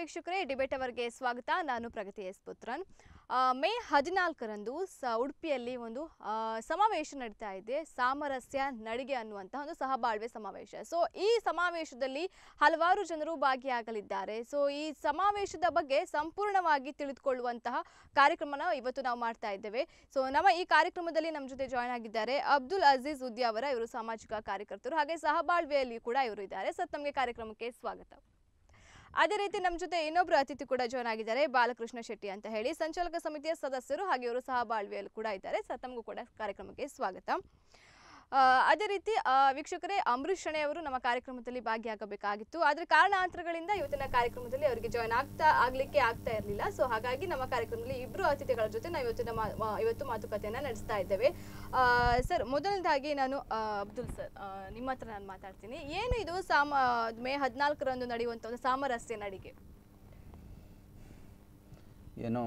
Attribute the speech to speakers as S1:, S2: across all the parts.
S1: ವೀಕ್ಷಕರೇ ಡಿಬೇಟ್ ಅವರ್ಗೆ ಸ್ವಾಗತ ನಾನು ಪ್ರಗತಿ ಎಸ್ ಪುತ್ರನ್ ಆ, ಮೇ ಹದಿನಾಲ್ಕರಂದು ಸ ಉಡುಪಿಯಲ್ಲಿ ಒಂದು ಆ, ಸಮಾವೇಶ ನಡೀತಾ ಇದೆ ಸಾಮರಸ್ಯ ನಡಿಗೆ ಅನ್ನುವಂತಹ ಒಂದು ಸಹಬಾಳ್ವೆ ಸಮಾವೇಶ ಸೊ ಈ ಸಮಾವೇಶದಲ್ಲಿ ಹಲವಾರು ಜನರು ಭಾಗಿಯಾಗಲಿದ್ದಾರೆ ಸೊ ಈ ಸಮಾವೇಶದ ಬಗ್ಗೆ ಸಂಪೂರ್ಣವಾಗಿ ತಿಳಿದುಕೊಳ್ಳುವಂತಹ ಕಾರ್ಯಕ್ರಮನ ಇವತ್ತು ನಾವು ಮಾಡ್ತಾ ಇದ್ದೇವೆ ಸೊ ನಮ್ಮ ಈ ಕಾರ್ಯಕ್ರಮದಲ್ಲಿ ನಮ್ಮ ಜೊತೆ ಜಾಯ್ನ್ ಆಗಿದ್ದಾರೆ ಅಬ್ದುಲ್ ಅಜೀಜ್ ಉದ್ಯಾವರ ಇವರು ಸಾಮಾಜಿಕ ಕಾರ್ಯಕರ್ತರು ಹಾಗೆ ಸಹಬಾಳ್ವೆಯಲ್ಲಿ ಕೂಡ ಇವರು ಇದ್ದಾರೆ ಸರ್ ತಮಗೆ ಕಾರ್ಯಕ್ರಮಕ್ಕೆ ಸ್ವಾಗತ ಅದೇ ರೀತಿ ನಮ್ಮ ಜೊತೆ ಇನ್ನೊಬ್ರು ಅತಿಥಿ ಕೂಡ ಜಾಯ್ನ್ ಆಗಿದ್ದಾರೆ ಬಾಲಕೃಷ್ಣ ಶೆಟ್ಟಿ ಅಂತ ಹೇಳಿ ಸಂಚಾಲಕ ಸಮಿತಿಯ ಸದಸ್ಯರು ಹಾಗೆ ಇವರು ಸಹ ಬಾಳ್ವೆಯಲ್ಲಿ ಕೂಡ ಇದ್ದಾರೆ ಸರ್ ತಮಗೂ ಕೂಡ ಕಾರ್ಯಕ್ರಮಕ್ಕೆ ಸ್ವಾಗತ ಆ, ಅದೇ ರೀತಿ ಆ, ವೀಕ್ಷಕರೇ ಅಂಬರೀಷ್ ಶೆಣೆ ಅವರು ನಮ್ಮ ಕಾರ್ಯಕ್ರಮದಲ್ಲಿ ಭಾಗಿಯಾಗಬೇಕಾಗಿತ್ತು ಆದ್ರೆ ಕಾರಣಾಂತರಗಳಿಂದ ಇವತ್ತಿನ ಕಾರ್ಯಕ್ರಮದಲ್ಲಿ ಅವರಿಗೆ ಜಾಯ್ನ್ ಆಗ್ತಾ ಆಗ್ಲಿಕ್ಕೆ ಆಗ್ತಾ ಇರಲಿಲ್ಲ ಸೊ ಹಾಗಾಗಿ ನಮ್ಮ ಕಾರ್ಯಕ್ರಮದಲ್ಲಿ ಇಬ್ರು ಅತಿಥಿಗಳ ಜೊತೆ ನಾವು ಇವತ್ತಿನ ಮಾ- ಮಾ- ಇವತ್ತು ಮಾತುಕತೆಯನ್ನ ನಡೆಸ್ತಾ ಇದ್ದೇವೆ ಆ, ಸರ್ ಮೊದಲನೇದಾಗಿ ನಾನು ಆ, ಅಬ್ದುಲ್ ಸರ್ ಆ, ನಿಮ್ಮ ಹತ್ರ ನಾನು ಮಾತಾಡ್ತೀನಿ ಏನು ಇದು ಸಾಮ ಮೇ ಹದಿನಾಲ್ಕರಂದು ನಡೆಯುವಂತ ಒಂದು ಸಾಮರಸ್ಯ ನಡಿಗೆ
S2: ಏನೋ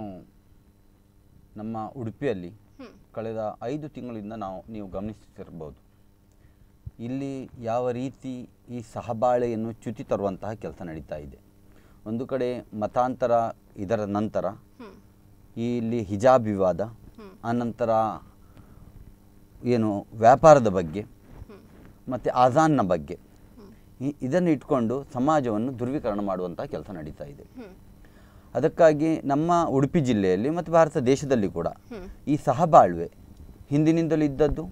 S2: ನಮ್ಮ ಉಡುಪಿಯಲ್ಲಿ
S1: ಹ್ಮ್
S2: ಕಳೆದ ಐದು ತಿಂಗಳಿಂದ ನಾವು ನೀವು ಗಮನಿಸುತ್ತಿರ್ಬೋದು ಇಲ್ಲಿ ಯಾವ ರೀತಿ ಈ ಸಹಬಾಳೆಯನ್ನು ಚ್ಯುತಿ ತರುವಂತಹ ಕೆಲಸ ನಡೀತಾ ಇದೆ ಒಂದು ಕಡೆ ಮತಾಂತರ ಇದರ ನಂತರ
S1: ಹ್ಮ್
S2: ಈ ಇಲ್ಲಿ ಹಿಜಾಬ್ ವಿವಾದ
S1: ಹ್ಮ್.
S2: ಆನಂತರ ಏನು ವ್ಯಾಪಾರದ ಬಗ್ಗೆ
S1: ಹ್ಮ್
S2: ಮತ್ತು ಆಜಾನ್ನ ಬಗ್ಗೆ
S1: ಹ್ಮ್
S2: ಈ- ಇದನ್ನು ಇಟ್ಕೊಂಡು ಸಮಾಜವನ್ನು ಧ್ರುವೀಕರಣ ಮಾಡುವಂಥ ಕೆಲಸ ನಡೀತಾ ಇದೆ
S1: ಹ್ಮ್
S2: ಅದಕ್ಕಾಗಿ ನಮ್ಮ ಉಡುಪಿ ಜಿಲ್ಲೆಯಲ್ಲಿ ಮತ್ತು ಭಾರತ ದೇಶದಲ್ಲಿ ಕೂಡ
S1: ಹ್ಮ್
S2: ಈ ಸಹಬಾಳ್ವೆ ಹಿಂದಿನಿಂದಲೂ ಇದ್ದದ್ದು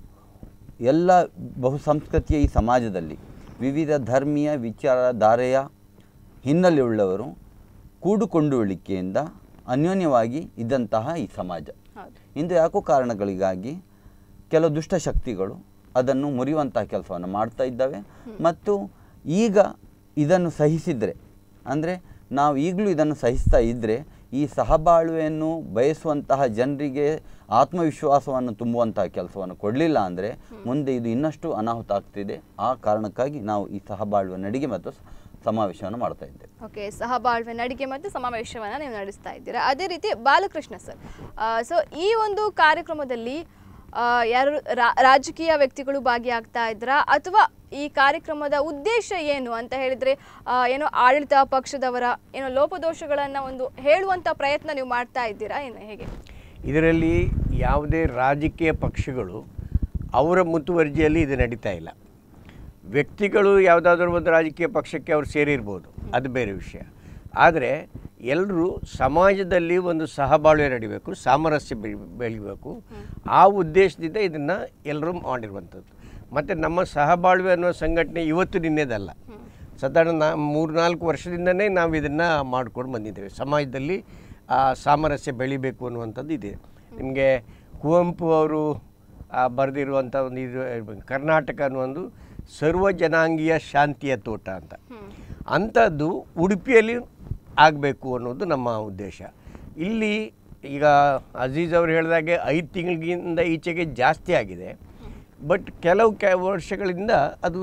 S2: ಎಲ್ಲ ಬಹುಸಂಸ್ಕೃತಿಯ ಈ ಸಮಾಜದಲ್ಲಿ ವಿವಿಧ ಧರ್ಮೀಯ ವಿಚಾರಧಾರೆಯ ಹಿನ್ನೆಲೆಯುಳ್ಳವರು ಕೂಡುಕೊಂಡುಳಿಕೆಯಿಂದ ಅನ್ಯೋನ್ಯವಾಗಿ ಇದ್ದಂತಹ ಈ ಸಮಾಜ
S1: ಹೌದು
S2: ಇಂದು ಯಾಕೋ ಕಾರಣಗಳಿಗಾಗಿ ಕೆಲವು ದುಷ್ಟಶಕ್ತಿಗಳು ಅದನ್ನು ಮುರಿಯುವಂತಹ ಕೆಲಸವನ್ನು ಮಾಡ್ತಾ ಇದ್ದಾವೆ ಮತ್ತು ಈಗ ಇದನ್ನು ಸಹಿಸಿದರೆ ಅಂದರೆ ನಾವು ಈಗಲೂ ಇದನ್ನು ಸಹಿಸ್ತಾ ಇದ್ದರೆ ಈ ಸಹಬಾಳ್ವೆಯನ್ನು ಬಯಸುವಂತಹ ಜನರಿಗೆ ಆತ್ಮವಿಶ್ವಾಸವನ್ನು ತುಂಬುವಂತಹ ಕೆಲಸವನ್ನು ಕೊಡಲಿಲ್ಲ ಅಂದರೆ ಮುಂದೆ ಇದು ಇನ್ನಷ್ಟು ಅನಾಹುತ ಆಗ್ತಿದೆ ಆ ಕಾರಣಕ್ಕಾಗಿ ನಾವು ಈ ಸಹಬಾಳ್ವೆ ನಡಿಗೆ ಮತ್ತು ಸ- ಸಮಾವೇಶವನ್ನು ಮಾಡ್ತಾ ಇದ್ದೇವೆ
S1: ಓಕೆ ಸಹಬಾಳ್ವೆ ನಡಿಗೆ ಮತ್ತು ಸಮಾವೇಶವನ್ನ ನೀವು ನಡೆಸ್ತಾ ಇದ್ದೀರಾ ಅದೇ ರೀತಿ ಬಾಲಕೃಷ್ಣ ಸರ್ ಸೊ ಈ ಒಂದು ಕಾರ್ಯಕ್ರಮದಲ್ಲಿ ಆ, ಯಾರು ರಾ- ರಾಜಕೀಯ ವ್ಯಕ್ತಿಗಳು ಭಾಗಿಯಾಗ್ತಾ ಇದ್ರಾ ಅಥವಾ ಈ ಕಾರ್ಯಕ್ರಮದ ಉದ್ದೇಶ ಏನು ಅಂತ ಹೇಳಿದ್ರೆ ಆ, ಏನೋ ಆಡಳಿತ ಪಕ್ಷದವರ ಏನೋ ಲೋಪದೋಷಗಳನ್ನ ಒಂದು ಹೇಳುವಂತ ಪ್ರಯತ್ನ ನೀವು ಮಾಡ್ತಾ ಇದ್ದೀರಾ ಏನು ಹೇಗೆ
S3: ಇದರಲ್ಲಿ ಯಾವುದೇ ರಾಜಕೀಯ ಪಕ್ಷಗಳು ಅವರ ಮುತುವರ್ಜಿಯಲ್ಲಿ ಇದು ನಡೀತಾ ಇಲ್ಲ ವ್ಯಕ್ತಿಗಳು ಯಾವುದಾದ್ರೂ ಒಂದು ರಾಜಕೀಯ ಪಕ್ಷಕ್ಕೆ ಅವರು ಸೇರಿರ್ಬೋದು ಅದು ಬೇರೆ ವಿಷಯ ಆದರೆ ಎಲ್ಲರೂ ಸಮಾಜದಲ್ಲಿ ಒಂದು ಸಹಬಾಳ್ವೆ ನಡಿಬೇಕು ಸಾಮರಸ್ಯ ಬೆಳಿ ಬೆಳಿಬೇಕು ಆ ಉದ್ದೇಶದಿಂದ ಇದನ್ನು ಎಲ್ಲರೂ ಮಾಡಿರುವಂಥದ್ದು ಮತ್ತು ನಮ್ಮ ಸಹಬಾಳ್ವೆ ಅನ್ನೋ ಸಂಘಟನೆ ಇವತ್ತು ನಿನ್ನೆದಲ್ಲ ಸಾಧಾರಣ ನಾ ಮೂರ್ನಾಲ್ಕು ವರ್ಷದಿಂದನೇ ನಾವು ಇದನ್ನು ಮಾಡ್ಕೊಂಡು ಬಂದಿದ್ದೇವೆ ಸಮಾಜದಲ್ಲಿ ಆ ಸಾಮರಸ್ಯ ಬೆಳಿಬೇಕು ಅನ್ನುವಂಥದ್ದು ಇದೆ ನಿಮಗೆ ಕುವೆಂಪು ಅವರು ಬರೆದಿರುವಂಥ ಒಂದು ಇದು ಇರ್ಬೇಕು. ಕರ್ನಾಟಕ ಅನ್ನೋ ಒಂದು ಸರ್ವ ಜನಾಂಗೀಯ ಶಾಂತಿಯ ತೋಟ ಅಂತ ಅಂಥದ್ದು ಉಡುಪಿಯಲ್ಲಿ ಆಗಬೇಕು ಅನ್ನೋದು ನಮ್ಮ ಉದ್ದೇಶ ಇಲ್ಲಿ ಈಗ ಅಜೀಜ್ ಅವರು ಹೇಳಿದಾಗೆ ಐದು ತಿಂಗಳಿಗಿಂತ ಈಚೆಗೆ ಜಾಸ್ತಿ ಆಗಿದೆ ಬಟ್ ಕೆಲವು ಕೆ ವರ್ಷಗಳಿಂದ ಅದು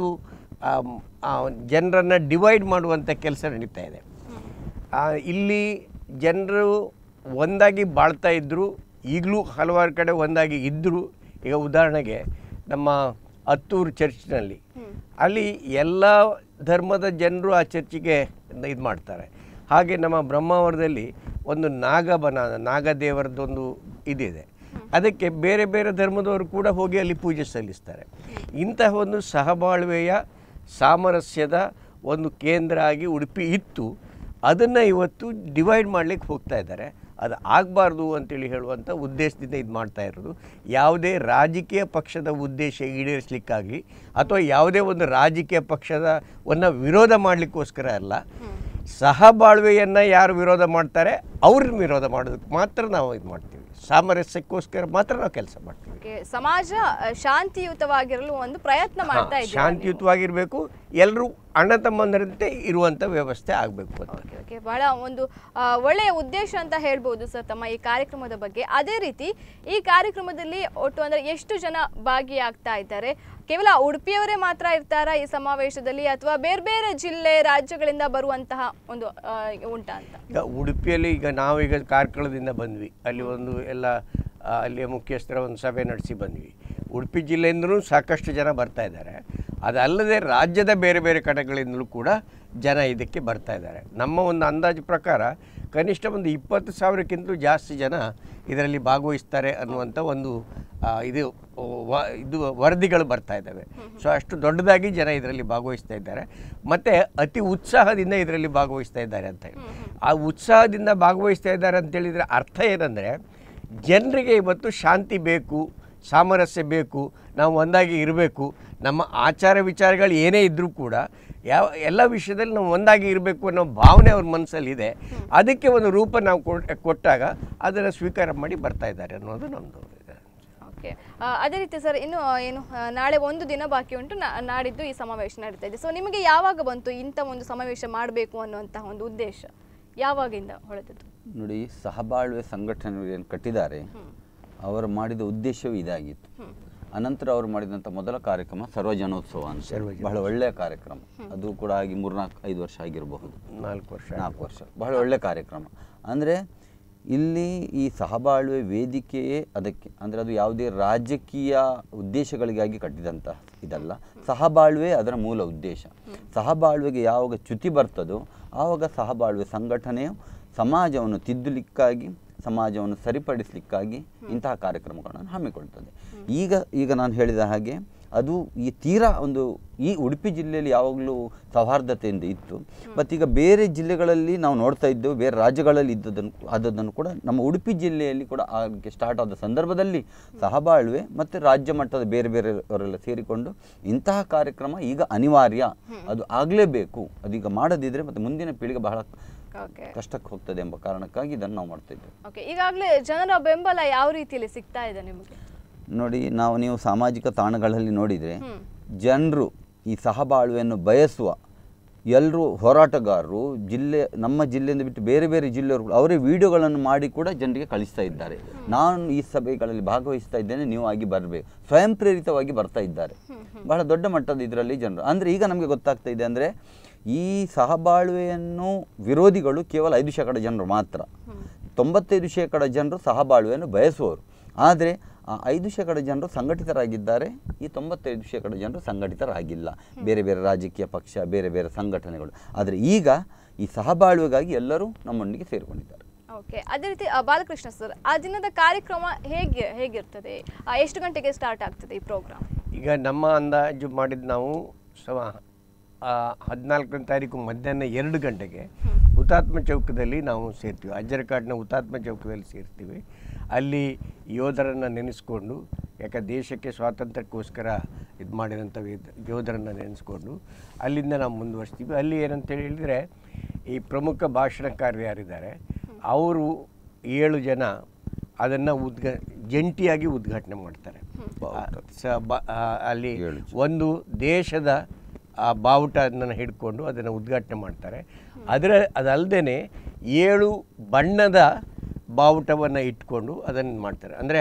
S3: ಜನರನ್ನು ಡಿವೈಡ್ ಮಾಡುವಂಥ ಕೆಲಸ ನಡೀತಾ ಇದೆ ಆ, ಇಲ್ಲಿ ಜನರು ಒಂದಾಗಿ ಬಾಳ್ತಾ ಇದ್ದರು ಈಗಲೂ ಹಲವಾರು ಕಡೆ ಒಂದಾಗಿ ಇದ್ದರು ಈಗ ಉದಾಹರಣೆಗೆ ನಮ್ಮ ಹತ್ತೂರು ಚರ್ಚ್ನಲ್ಲಿ ಅಲ್ಲಿ ಎಲ್ಲ ಧರ್ಮದ ಜನರು ಆ ಚರ್ಚಿಗೆ ಇದು ಮಾಡ್ತಾರೆ ಹಾಗೆ ನಮ್ಮ ಬ್ರಹ್ಮಾವರದಲ್ಲಿ ಒಂದು ನಾಗಬನ ನಾಗದೇವರದೊಂದು ಇದಿದೆ ಅದಕ್ಕೆ ಬೇರೆ ಬೇರೆ ಧರ್ಮದವರು ಕೂಡ ಹೋಗಿ ಅಲ್ಲಿ ಪೂಜೆ ಸಲ್ಲಿಸ್ತಾರೆ ಇಂತಹ ಒಂದು ಸಹಬಾಳ್ವೆಯ ಸಾಮರಸ್ಯದ ಒಂದು ಕೇಂದ್ರ ಆಗಿ ಉಡುಪಿ ಇತ್ತು ಅದನ್ನು ಇವತ್ತು ಡಿವೈಡ್ ಮಾಡಲಿಕ್ಕೆ ಹೋಗ್ತಾ ಇದ್ದಾರೆ ಅದು ಆಗಬಾರ್ದು ಅಂತೇಳಿ ಹೇಳುವಂಥ ಉದ್ದೇಶದಿಂದ ಇದು ಮಾಡ್ತಾ ಇರೋದು ಯಾವುದೇ ರಾಜಕೀಯ ಪಕ್ಷದ ಉದ್ದೇಶ ಈಡೇರಿಸಲಿಕ್ಕಾಗಲಿ ಅಥವಾ ಯಾವುದೇ ಒಂದು ರಾಜಕೀಯ ಪಕ್ಷದವನ್ನು ವಿರೋಧ ಮಾಡಲಿಕ್ಕೋಸ್ಕರ ಅಲ್ಲ ಸಹಬಾಳ್ವೆಯನ್ನು ಯಾರು ವಿರೋಧ ಮಾಡ್ತಾರೆ ಅವ್ರನ್ನ ವಿರೋಧ ಮಾಡೋದಕ್ಕೆ ಮಾತ್ರ ನಾವು ಇದು ಮಾಡ್ತೀವಿ ಸಾಮರಸ್ಯಕ್ಕೋಸ್ಕರ ಮಾತ್ರ ನಾವು ಕೆಲಸ ಮಾಡ್ತೀವಿ
S1: ಓಕೆ ಸಮಾಜ ಆ, ಶಾಂತಿಯುತವಾಗಿರಲು ಒಂದು ಪ್ರಯತ್ನ ಮಾಡ್ತಾ ಇದ್ದೀರಾ ನೀವು.
S3: ಶಾಂತಿಯುತವಾಗಿರಬೇಕು ಎಲ್ಲರೂ ಅಣ್ಣ ತಮ್ಮಂದರಂತೆ ಇರುವಂಥ ವ್ಯವಸ್ಥೆ ಆಗಬೇಕು ಅಂತ
S1: ಓಕೆ ಓಕೆ ಬಹಳ ಒಂದು ಆ, ಒಳ್ಳೆಯ ಉದ್ದೇಶ ಅಂತ ಹೇಳ್ಬೋದು ಸರ್ ತಮ್ಮ ಈ ಕಾರ್ಯಕ್ರಮದ ಬಗ್ಗೆ ಅದೇ ರೀತಿ ಈ ಕಾರ್ಯಕ್ರಮದಲ್ಲಿ ಒಟ್ಟು ಅಂದ್ರೆ ಎಷ್ಟು ಜನ ಭಾಗಿಯಾಗ್ತಾ ಇದ್ದಾರೆ ಕೇವಲ ಉಡುಪಿಯವರೇ ಮಾತ್ರ ಇರ್ತಾರಾ ಈ ಸಮಾವೇಶದಲ್ಲಿ ಅಥವಾ ಬೇರೆ ಬೇರೆ ಜಿಲ್ಲೆ ರಾಜ್ಯಗಳಿಂದ ಬರುವಂತಹ ಒಂದು ಆ, ಉಂಟಾ ಅಂತ
S3: ಈಗ ಉಡುಪಿಯಲ್ಲಿ ಈಗ ನಾವೀಗ ಕಾರ್ಕಳದಿಂದ ಬಂದ್ವಿ ಅಲ್ಲಿ ಒಂದು ಎಲ್ಲ ಆ, ಅಲ್ಲಿಯ ಮುಖ್ಯಸ್ಥರ ಒಂದು ಸಭೆ ನಡೆಸಿ ಬಂದ್ವಿ ಉಡುಪಿ ಜಿಲ್ಲೆಯಿಂದಲೂ ಸಾಕಷ್ಟು ಜನ ಬರ್ತಾ ಇದ್ದಾರೆ ಅದಲ್ಲದೆ ರಾಜ್ಯದ ಬೇರೆ ಬೇರೆ ಕಡೆಗಳಿಂದಲೂ ಕೂಡ ಜನ ಇದಕ್ಕೆ ಬರ್ತಾ ಇದ್ದಾರೆ ನಮ್ಮ ಒಂದು ಅಂದಾಜು ಪ್ರಕಾರ ಕನಿಷ್ಠ ಒಂದು ಇಪ್ಪತ್ತು ಸಾವಿರಕ್ಕಿಂತಲೂ ಜಾಸ್ತಿ ಜನ ಇದರಲ್ಲಿ ಭಾಗವಹಿಸ್ತಾರೆ ಅನ್ನುವಂಥ ಒಂದು ಆ, ಇದು ವ ಇದು ವರದಿಗಳು ಬರ್ತಾ ಇದ್ದಾವೆ ಸೊ ಅಷ್ಟು ದೊಡ್ಡದಾಗಿ ಜನ ಇದರಲ್ಲಿ ಭಾಗವಹಿಸ್ತಾ ಇದ್ದಾರೆ ಮತ್ತು ಅತಿ ಉತ್ಸಾಹದಿಂದ ಇದರಲ್ಲಿ ಭಾಗವಹಿಸ್ತಾ ಇದ್ದಾರೆ ಅಂತ ಹೇಳಿ ಆ ಉತ್ಸಾಹದಿಂದ ಭಾಗವಹಿಸ್ತಾ ಇದ್ದಾರೆ ಅಂತೇಳಿದರೆ ಅರ್ಥ ಏನಂದರೆ ಜನರಿಗೆ ಇವತ್ತು ಶಾಂತಿ ಬೇಕು ಸಾಮರಸ್ಯ ಬೇಕು ನಾವು ಒಂದಾಗಿ ಇರಬೇಕು ನಮ್ಮ ಆಚಾರ ವಿಚಾರಗಳು ಏನೇ ಇದ್ದರೂ ಕೂಡ ಯಾವ ಎಲ್ಲ ವಿಷಯದಲ್ಲಿ ನಾವು ಒಂದಾಗಿ ಇರಬೇಕು ಅನ್ನೋ ಭಾವನೆ ಅವ್ರ ಮನಸ್ಸಲ್ಲಿ ಇದೆ ಅದಕ್ಕೆ ಒಂದು ರೂಪ ನಾವು ಕೊಟ್- ಕೊಟ್ಟಾಗ ಅದನ್ನು ಸ್ವೀಕಾರ ಮಾಡಿ ಬರ್ತಾ ಇದ್ದಾರೆ ಅನ್ನೋದು ನಮ್ಮದು ಇದೆ
S1: ಓಕೆ ಅದೇ ರೀತಿ ಸರ್ ಇನ್ನು ಆ, ಏನು ಆ, ನಾಳೆ ಒಂದು ದಿನ ಬಾಕಿ ಉಂಟು ನಾ- ನಾಡಿದ್ದು ಈ ಸಮಾವೇಶ ನಡೀತಾ ಇದೆ ಸೊ ನಿಮಗೆ ಯಾವಾಗ ಬಂತು ಇಂಥ ಒಂದು ಸಮಾವೇಶ ಮಾಡಬೇಕು ಅನ್ನುವಂತಹ ಒಂದು ಉದ್ದೇಶ ಯಾವಾಗಿಂದ ಹೊಳೆದದ್ದು
S2: ನೋಡಿ ಸಹಬಾಳ್ವೆ ಸಂಘಟನೆ ಏನು ಕಟ್ಟಿದ್ದಾರೆ ಅವರು ಮಾಡಿದ ಉದ್ದೇಶವೂ ಇದಾಗಿತ್ತು ಅನಂತರ ಅವರು ಮಾಡಿದಂಥ ಮೊದಲ ಕಾರ್ಯಕ್ರಮ ಸರ್ವಜನೋತ್ಸವ ಅಂತ
S3: ಸರ್ವಜನ-
S2: ಬಹಳ ಒಳ್ಳೆಯ ಕಾರ್ಯಕ್ರಮ ಅದು ಕೂಡ ಆಗಿ ಮೂರ್ನಾಲ್ಕು ಐದು ವರ್ಷ ಆಗಿರಬಹುದು
S3: ನಾಲ್ಕು ವರ್ಷ
S2: ನಾಲ್ಕು ವರ್ಷ ಬಹಳ ಒಳ್ಳೆ ಕಾರ್ಯಕ್ರಮ ಅಂದರೆ ಇಲ್ಲಿ ಈ ಸಹಬಾಳ್ವೆ ವೇದಿಕೆಯೇ ಅದಕ್ಕೆ ಅಂದರೆ ಅದು ಯಾವುದೇ ರಾಜಕೀಯ ಉದ್ದೇಶಗಳಿಗಾಗಿ ಕಟ್ಟಿದಂಥ ಇದಲ್ಲ ಸಹಬಾಳ್ವೆ ಅದರ ಮೂಲ ಉದ್ದೇಶ ಸಹಬಾಳ್ವೆಗೆ ಯಾವಾಗ ಚ್ಯುತಿ ಬರ್ತದೋ ಆವಾಗ ಸಹಬಾಳ್ವೆ ಸಂಘಟನೆಯು ಸಮಾಜವನ್ನು ತಿದ್ದಲಿಕ್ಕಾಗಿ ಸಮಾಜವನ್ನು ಸರಿಪಡಿಸಲಿಕ್ಕಾಗಿ ಇಂತಹ ಕಾರ್ಯಕ್ರಮಗಳನ್ನು ಹಮ್ಮಿಕೊಳ್ತದೆ ಈಗ ಈಗ ನಾನು ಹೇಳಿದ ಹಾಗೆ ಅದು ಈ ತೀರಾ ಒಂದು ಈ ಉಡುಪಿ ಜಿಲ್ಲೆಯಲ್ಲಿ ಯಾವಾಗಲೂ ಸೌಹಾರ್ದತೆಯಿಂದ ಇತ್ತು ಮತ್ತು ಈಗ ಬೇರೆ ಜಿಲ್ಲೆಗಳಲ್ಲಿ ನಾವು ನೋಡ್ತಾ ಇದ್ದೆವು ಬೇರೆ ರಾಜ್ಯಗಳಲ್ಲಿ ಇದ್ದದನ್ನು ಆದದ್ದನ್ನು ಕೂಡ ನಮ್ಮ ಉಡುಪಿ ಜಿಲ್ಲೆಯಲ್ಲಿ ಕೂಡ ಆಗಿ ಸ್ಟಾರ್ಟ್ ಆದ ಸಂದರ್ಭದಲ್ಲಿ ಸಹಬಾಳ್ವೆ ಮತ್ತು ರಾಜ್ಯ ಮಟ್ಟದ ಬೇರೆ ಬೇರೆಯವರೆಲ್ಲ ಸೇರಿಕೊಂಡು ಇಂತಹ ಕಾರ್ಯಕ್ರಮ ಈಗ ಅನಿವಾರ್ಯ ಅದು ಆಗಲೇಬೇಕು ಅದೀಗ ಮಾಡದಿದ್ದರೆ ಮತ್ತು ಮುಂದಿನ ಪೀಳಿಗೆ ಬಹಳ
S1: ಓಕೆ
S2: ಕಷ್ಟಕ್ಕೆ ಹೋಗ್ತದೆ ಎಂಬ ಕಾರಣಕ್ಕಾಗಿ ಇದನ್ನು ನಾವು ಮಾಡ್ತಾ ಇದ್ದೇವೆ
S1: ಓಕೆ ಈಗಾಗಲೇ ಜನರ ಬೆಂಬಲ ಯಾವ ರೀತಿಯಲ್ಲಿ ಸಿಗ್ತಾ ಇದೆ ನಿಮಗೆ
S2: ನೋಡಿ ನಾವು ನೀವು ಸಾಮಾಜಿಕ ತಾಣಗಳಲ್ಲಿ ನೋಡಿದರೆ
S1: ಹ್ಮ್.
S2: ಜನರು ಈ ಸಹಬಾಳ್ವೆಯನ್ನು ಬಯಸುವ ಎಲ್ಲರೂ ಹೋರಾಟಗಾರರು ಜಿಲ್ಲೆ ನಮ್ಮ ಜಿಲ್ಲೆಯಿಂದ ಬಿಟ್ಟು ಬೇರೆ ಬೇರೆ ಜಿಲ್ಲೆಯವರು ಅವರೇ ವಿಡಿಯೋಗಳನ್ನು ಮಾಡಿ ಕೂಡ ಜನರಿಗೆ ಕಳಿಸ್ತಾ ಇದ್ದಾರೆ ನಾನು ಈ ಸಭೆಗಳಲ್ಲಿ ಭಾಗವಹಿಸ್ತಾ ಇದ್ದೇನೆ ನೀವು ಆಗಿ ಬರಬೇಕು ಸ್ವಯಂ ಪ್ರೇರಿತವಾಗಿ ಬರ್ತಾ ಇದ್ದಾರೆ ಬಹಳ ದೊಡ್ಡ ಮಟ್ಟದ ಇದರಲ್ಲಿ ಜನರು ಅಂದರೆ ಈಗ ನಮಗೆ ಗೊತ್ತಾಗ್ತಾ ಇದೆ ಅಂದರೆ ಈ ಸಹಬಾಳ್ವೆಯನ್ನು ವಿರೋಧಿಗಳು ಕೇವಲ ಐದು ಶೇಕಡ ಜನರು ಮಾತ್ರ ತೊಂಬತ್ತೈದು ಶೇಕಡ ಜನರು ಸಹಬಾಳ್ವೆಯನ್ನು ಬಯಸುವವರು ಆದರೆ ಆ ಐದು ಶೇಕಡ ಜನರು ಸಂಘಟಿತರಾಗಿದ್ದಾರೆ ಈ ತೊಂಬತ್ತೈದು ಶೇಕಡ ಜನರು ಸಂಘಟಿತರಾಗಿಲ್ಲ ಬೇರೆ ಬೇರೆ ರಾಜಕೀಯ ಪಕ್ಷ ಬೇರೆ ಬೇರೆ ಸಂಘಟನೆಗಳು ಆದರೆ ಈಗ ಈ ಸಹಬಾಳ್ವೆಗಾಗಿ ಎಲ್ಲರೂ ನಮ್ಮೊಂದಿಗೆ ಸೇರಿಕೊಂಡಿದ್ದಾರೆ
S1: ಓಕೆ ಅದೇ ರೀತಿ ಆ, ಬಾಲಕೃಷ್ಣ ಸರ್ ಆ ದಿನದ ಕಾರ್ಯಕ್ರಮ ಹೇಗೆ ಹೇಗಿರ್ತದೆ ಆ, ಎಷ್ಟು ಗಂಟೆಗೆ ಸ್ಟಾರ್ಟ್ ಆಗ್ತದೆ ಈ ಪ್ರೋಗ್ರಾಮ್
S3: ಈಗ ನಮ್ಮ ಅಂದಾಜು ಮಾಡಿದ ನಾವು ಸಮ ಹದಿನಾಲ್ಕನೇ ತಾರೀಕು ಮಧ್ಯಾಹ್ನ ಎರಡು ಗಂಟೆಗೆ ಹುತಾತ್ಮ ಚೌಕದಲ್ಲಿ ನಾವು ಸೇರ್ತೀವಿ ಅಜ್ಜರಕಾಡಿನ ಹುತಾತ್ಮ ಚೌಕದಲ್ಲಿ ಸೇರ್ತೀವಿ ಅಲ್ಲಿ ಯೋಧರನ್ನು ನೆನೆಸ್ಕೊಂಡು ಯಾಕೆ ದೇಶಕ್ಕೆ ಸ್ವಾತಂತ್ರ್ಯಕ್ಕೋಸ್ಕರ ಇದು ಮಾಡಿದಂಥ ವೇದ- ಯೋಧರನ್ನು ನೆನೆಸ್ಕೊಂಡು ಅಲ್ಲಿಂದ ನಾವು ಮುಂದುವರಿಸ್ತೀವಿ ಅಲ್ಲಿ ಏನಂತ ಹೇಳಿದರೆ ಈ ಪ್ರಮುಖ ಭಾಷಣಕಾರರು ಯಾರಿದ್ದಾರೆ ಅವರು ಏಳು ಜನ ಅದನ್ನು ಉದ್ಘಾ ಜಂಟಿಯಾಗಿ ಉದ್ಘಾಟನೆ ಮಾಡ್ತಾರೆ ಆ, ಸ- ಬ- ಆ, ಅಲ್ಲಿ
S2: ಏಳು
S3: ಒಂದು ದೇಶದ ಆ ಬಾವುಟವನ್ನು ಹಿಡ್ಕೊಂಡು ಅದನ್ನು ಉದ್ಘಾಟನೆ ಮಾಡ್ತಾರೆ ಅದರ ಅದಲ್ಲದೆ ಏಳು ಬಣ್ಣದ ಬಾವುಟವನ್ನು ಇಟ್ಕೊಂಡು ಅದನ್ನು ಮಾಡ್ತಾರೆ ಅಂದರೆ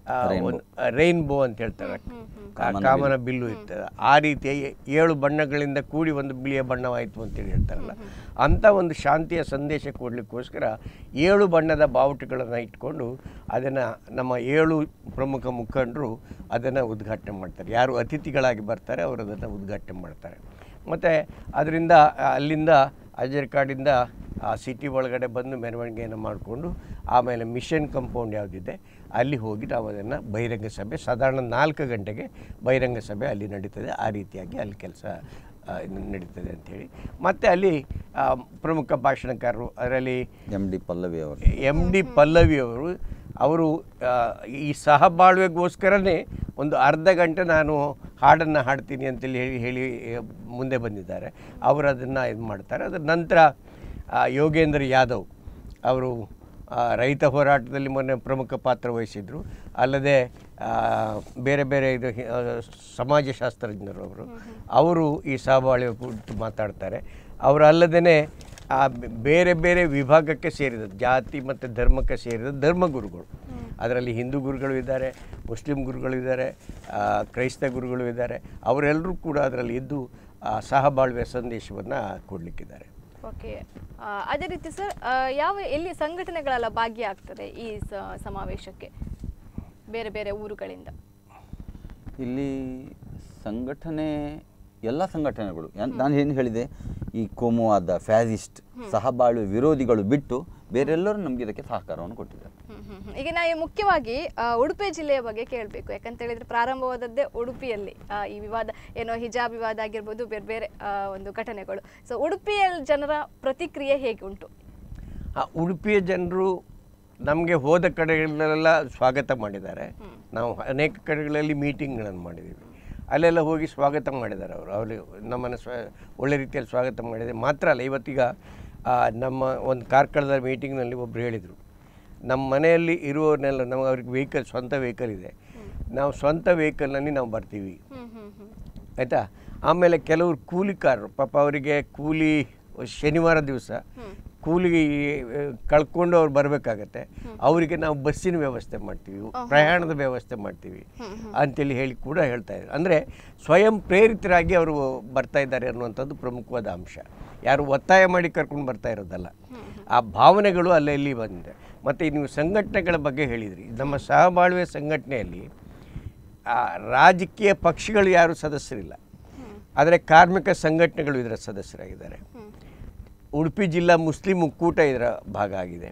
S3: ರೈನ್ಬೋ ಅಂತ ಹೇಳ್ತಾರೆ ಆ ಕಾಮನ ಬಿಲ್ಲು ಇರ್ತದೆ ಆ ರೀತಿಯ ಏ- ಏಳು ಬಣ್ಣಗಳಿಂದ ಕೂಡಿ ಒಂದು ಬಿಳಿಯ ಬಣ್ಣವಾಯಿತು ಅಂತೇಳಿ ಹೇಳ್ತಾರಲ್ಲ ಅಂಥ ಒಂದು ಶಾಂತಿಯ ಸಂದೇಶ ಕೊಡಲಿಕ್ಕೋಸ್ಕರ ಏಳು ಬಣ್ಣದ ಬಾವುಟಗಳನ್ನು ಇಟ್ಕೊಂಡು ಅದನ್ನು ನಮ್ಮ ಏಳು ಪ್ರಮುಖ ಮುಖಂಡರು ಅದನ್ನು ಉದ್ಘಾಟನೆ ಮಾಡ್ತಾರೆ ಯಾರು ಅತಿಥಿಗಳಾಗಿ ಬರ್ತಾರೆ ಅವರು ಅದನ್ನು ಉದ್ಘಾಟನೆ ಮಾಡ್ತಾರೆ ಮತ್ತು ಅದರಿಂದ ಅಲ್ಲಿಂದ ಅಜರ್ಕಾಡಿಂದ ಆ ಸಿಟಿ ಒಳಗಡೆ ಬಂದು ಮೆರವಣಿಗೆಯನ್ನು ಮಾಡಿಕೊಂಡು ಆಮೇಲೆ ಮಿಷನ್ ಕಂಪೌಂಡ್ ಯಾವುದಿದೆ ಅಲ್ಲಿ ಹೋಗಿ ನಾವು ಅದನ್ನು ಬಹಿರಂಗ ಸಭೆ ಸಾಧಾರಣ ನಾಲ್ಕು ಗಂಟೆಗೆ ಬಹಿರಂಗ ಸಭೆ ಅಲ್ಲಿ ನಡೀತದೆ ಆ ರೀತಿಯಾಗಿ ಅಲ್ಲಿ ಕೆಲಸ ನಡೀತದೆ ಅಂಥೇಳಿ ಮತ್ತು ಅಲ್ಲಿ ಆ, ಪ್ರಮುಖ ಭಾಷಣಕಾರರು ಅದರಲ್ಲಿ
S2: ಎಮ್ ಡಿ ಪಲ್ಲವಿ ಅವರು
S3: ಎಮ್ ಡಿ ಪಲ್ಲವಿ ಅವರು ಅವರು ಆ, ಈ ಸಹಬಾಳ್ವೆಗೋಸ್ಕರನೇ ಒಂದು ಅರ್ಧ ಗಂಟೆ ನಾನು ಹಾಡನ್ನು ಹಾಡ್ತೀನಿ ಅಂತೇಳಿ ಹೇಳಿ ಹೇಳಿ ಆ, ಮುಂದೆ ಬಂದಿದ್ದಾರೆ ಅವರು ಅದನ್ನು ಇದು ಮಾಡ್ತಾರೆ ಅದರ ನಂತರ ಆ, ಯೋಗೇಂದ್ರ ಯಾದವ್ ಅವರು ಆ, ರೈತ ಹೋರಾಟದಲ್ಲಿ ಮೊನ್ನೆ ಪ್ರಮುಖ ಪಾತ್ರ ವಹಿಸಿದರು ಅಲ್ಲದೆ ಆ, ಬೇರೆ ಬೇರೆ ಇದು ಹಿ- ಆ, ಸಮಾಜಶಾಸ್ತ್ರಜ್ಞರು ಅವರು ಅವರು ಈ ಸಹಬಾಳ್ವೆ ಕುರಿತು ಮಾತಾಡ್ತಾರೆ ಅವರು ಅಲ್ಲದೇ ಆ ಬೆ- ಬೇರೆ ಬೇರೆ ವಿಭಾಗಕ್ಕೆ ಸೇರಿದ ಜಾತಿ ಮತ್ತು ಧರ್ಮಕ್ಕೆ ಸೇರಿದ ಧರ್ಮಗುರುಗಳು ಅದರಲ್ಲಿ ಹಿಂದೂ ಗುರುಗಳು ಇದ್ದಾರೆ ಮುಸ್ಲಿಂ ಗುರುಗಳು ಇದ್ದಾರೆ ಆ, ಕ್ರೈಸ್ತ ಗುರುಗಳು ಇದ್ದಾರೆ ಅವರೆಲ್ಲರೂ ಕೂಡ ಅದರಲ್ಲಿ ಇದ್ದು ಆ ಸಹಬಾಳ್ವೆ ಸಂದೇಶವನ್ನು ಕೊಡಲಿಕ್ಕಿದ್ದಾರೆ
S1: ಓಕೆ ಅದೇ ರೀತಿ ಸರ್ ಆ, ಯಾವ ಎಲ್ಲಿ ಸಂಘಟನೆಗಳೆಲ್ಲ ಭಾಗಿಯಾಗ್ತದೆ ಈ ಸ- ಸಮಾವೇಶಕ್ಕೆ ಬೇರೆ ಬೇರೆ ಊರುಗಳಿಂದ
S2: ಇಲ್ಲಿ ಸಂಘಟನೆ ಎಲ್ಲ ಸಂಘಟನೆಗಳು ಏನ್- ನಾನು ಏನು ಹೇಳಿದೆ ಈ ಕೋಮುವಾದ ಫ್ಯಾಸಿಸ್ಟ್ ಸಹಬಾಳ್ವೆ ವಿರೋಧಿಗಳು ಬಿಟ್ಟು ಬೇರೆಲ್ಲರೂ ನಮಗೆ ಇದಕ್ಕೆ ಸಹಕಾರವನ್ನು ಕೊಟ್ಟಿದ್ದಾರೆ
S1: ಹ್ಮ್, ಹ್ಮ್, ಹ್ಮ್. ಈಗ ನಾವು ಮುಖ್ಯವಾಗಿ ಆ, ಉಡುಪಿ ಜಿಲ್ಲೆಯ ಬಗ್ಗೆ ಕೇಳಬೇಕು ಯಾಕಂತ ಹೇಳಿದ್ರೆ ಪ್ರಾರಂಭವಾದದ್ದೇ ಉಡುಪಿಯಲ್ಲಿ ಆ, ಈ ವಿವಾದ ಏನೋ ಹಿಜಾಬ್ ವಿವಾದ ಆಗಿರ್ಬೋದು ಬೇರೆ ಬೇರೆ ಆ, ಒಂದು ಘಟನೆಗಳು ಸೊ ಉಡುಪಿಯ ಜನರ ಪ್ರತಿಕ್ರಿಯೆ ಹೇಗೆ ಉಂಟು
S3: ಆ ಉಡುಪಿಯ ಜನರು ನಮಗೆ ಹೋದ ಕಡೆಗಳಲ್ಲೆಲ್ಲ ಸ್ವಾಗತ ಮಾಡಿದ್ದಾರೆ ನಾವು ಅನೇಕ ಕಡೆಗಳಲ್ಲಿ ಮೀಟಿಂಗ್ಗಳನ್ನು ಮಾಡಿದ್ದೀವಿ ಅಲ್ಲೆಲ್ಲ ಹೋಗಿ ಸ್ವಾಗತ ಮಾಡಿದ್ದಾರೆ ಅವರು ಅವರು ನಮ್ಮನ್ನು ಸ್ವ ಒಳ್ಳೆ ರೀತಿಯಲ್ಲಿ ಸ್ವಾಗತ ಮಾಡಿದೆ ಮಾತ್ರ ಅಲ್ಲ ಇವತ್ತೀಗ ಆ, ನಮ್ಮ ಒಂದು ಕಾರ್ಕಳದ ಮೀಟಿಂಗ್ನಲ್ಲಿ ಒಬ್ಬರು ಹೇಳಿದರು ನಮ್ಮ ಮನೆಯಲ್ಲಿ ಇರುವವನ್ನೆಲ್ಲ ನಮಗೆ ಅವ್ರಿಗೆ ವೆಹಿಕಲ್ ಸ್ವಂತ ವೆಹಿಕಲ್ ಇದೆ ನಾವು ಸ್ವಂತ ವೆಹಿಕಲ್ನಲ್ಲಿ ನಾವು ಬರ್ತೀವಿ
S1: ಹ್ಮ್ ಹ್ಮ್ ಹ್ಮ್
S3: ಆಯಿತಾ ಆಮೇಲೆ ಕೆಲವರು ಕೂಲಿಕಾರರು ಪಾಪ ಅವರಿಗೆ ಕೂಲಿ ಶನಿವಾರ ದಿವಸ ಕೂಲಿ ಆ, ಕಳ್ಕೊಂಡು ಅವ್ರು ಬರಬೇಕಾಗತ್ತೆ ಅವರಿಗೆ ನಾವು ಬಸ್ಸಿನ ವ್ಯವಸ್ಥೆ ಮಾಡ್ತೀವಿ ಪ್ರಯಾಣದ ವ್ಯವಸ್ಥೆ ಮಾಡ್ತೀವಿ ಅಂತೇಳಿ ಹೇಳಿ ಕೂಡ ಹೇಳ್ತಾ ಇದ್ದಾರೆ ಅಂದರೆ ಸ್ವಯಂ ಪ್ರೇರಿತರಾಗಿ ಅವರು ಬರ್ತಾ ಇದ್ದಾರೆ ಅನ್ನುವಂಥದ್ದು ಪ್ರಮುಖವಾದ ಅಂಶ ಯಾರು ಒತ್ತಾಯ ಮಾಡಿ ಕರ್ಕೊಂಡು ಬರ್ತಾ ಇರೋದಲ್ಲ ಆ ಭಾವನೆಗಳು ಅಲ್ಲೇ ಇಲ್ಲಿ ಬಂದಿದೆ ಮತ್ತು ನೀವು ಸಂಘಟನೆಗಳ ಬಗ್ಗೆ ಹೇಳಿದ್ರಿ ನಮ್ಮ ಸಹಬಾಳ್ವೆ ಸಂಘಟನೆಯಲ್ಲಿ ಆ ರಾಜಕೀಯ ಪಕ್ಷಗಳು ಯಾರು ಸದಸ್ಯರಿಲ್ಲ ಆದರೆ ಕಾರ್ಮಿಕ ಸಂಘಟನೆಗಳು ಇದರ ಸದಸ್ಯರಾಗಿದ್ದಾರೆ ಉಡುಪಿ ಜಿಲ್ಲಾ ಮುಸ್ಲಿಂ ಒಕ್ಕೂಟ ಇದರ ಭಾಗ ಆಗಿದೆ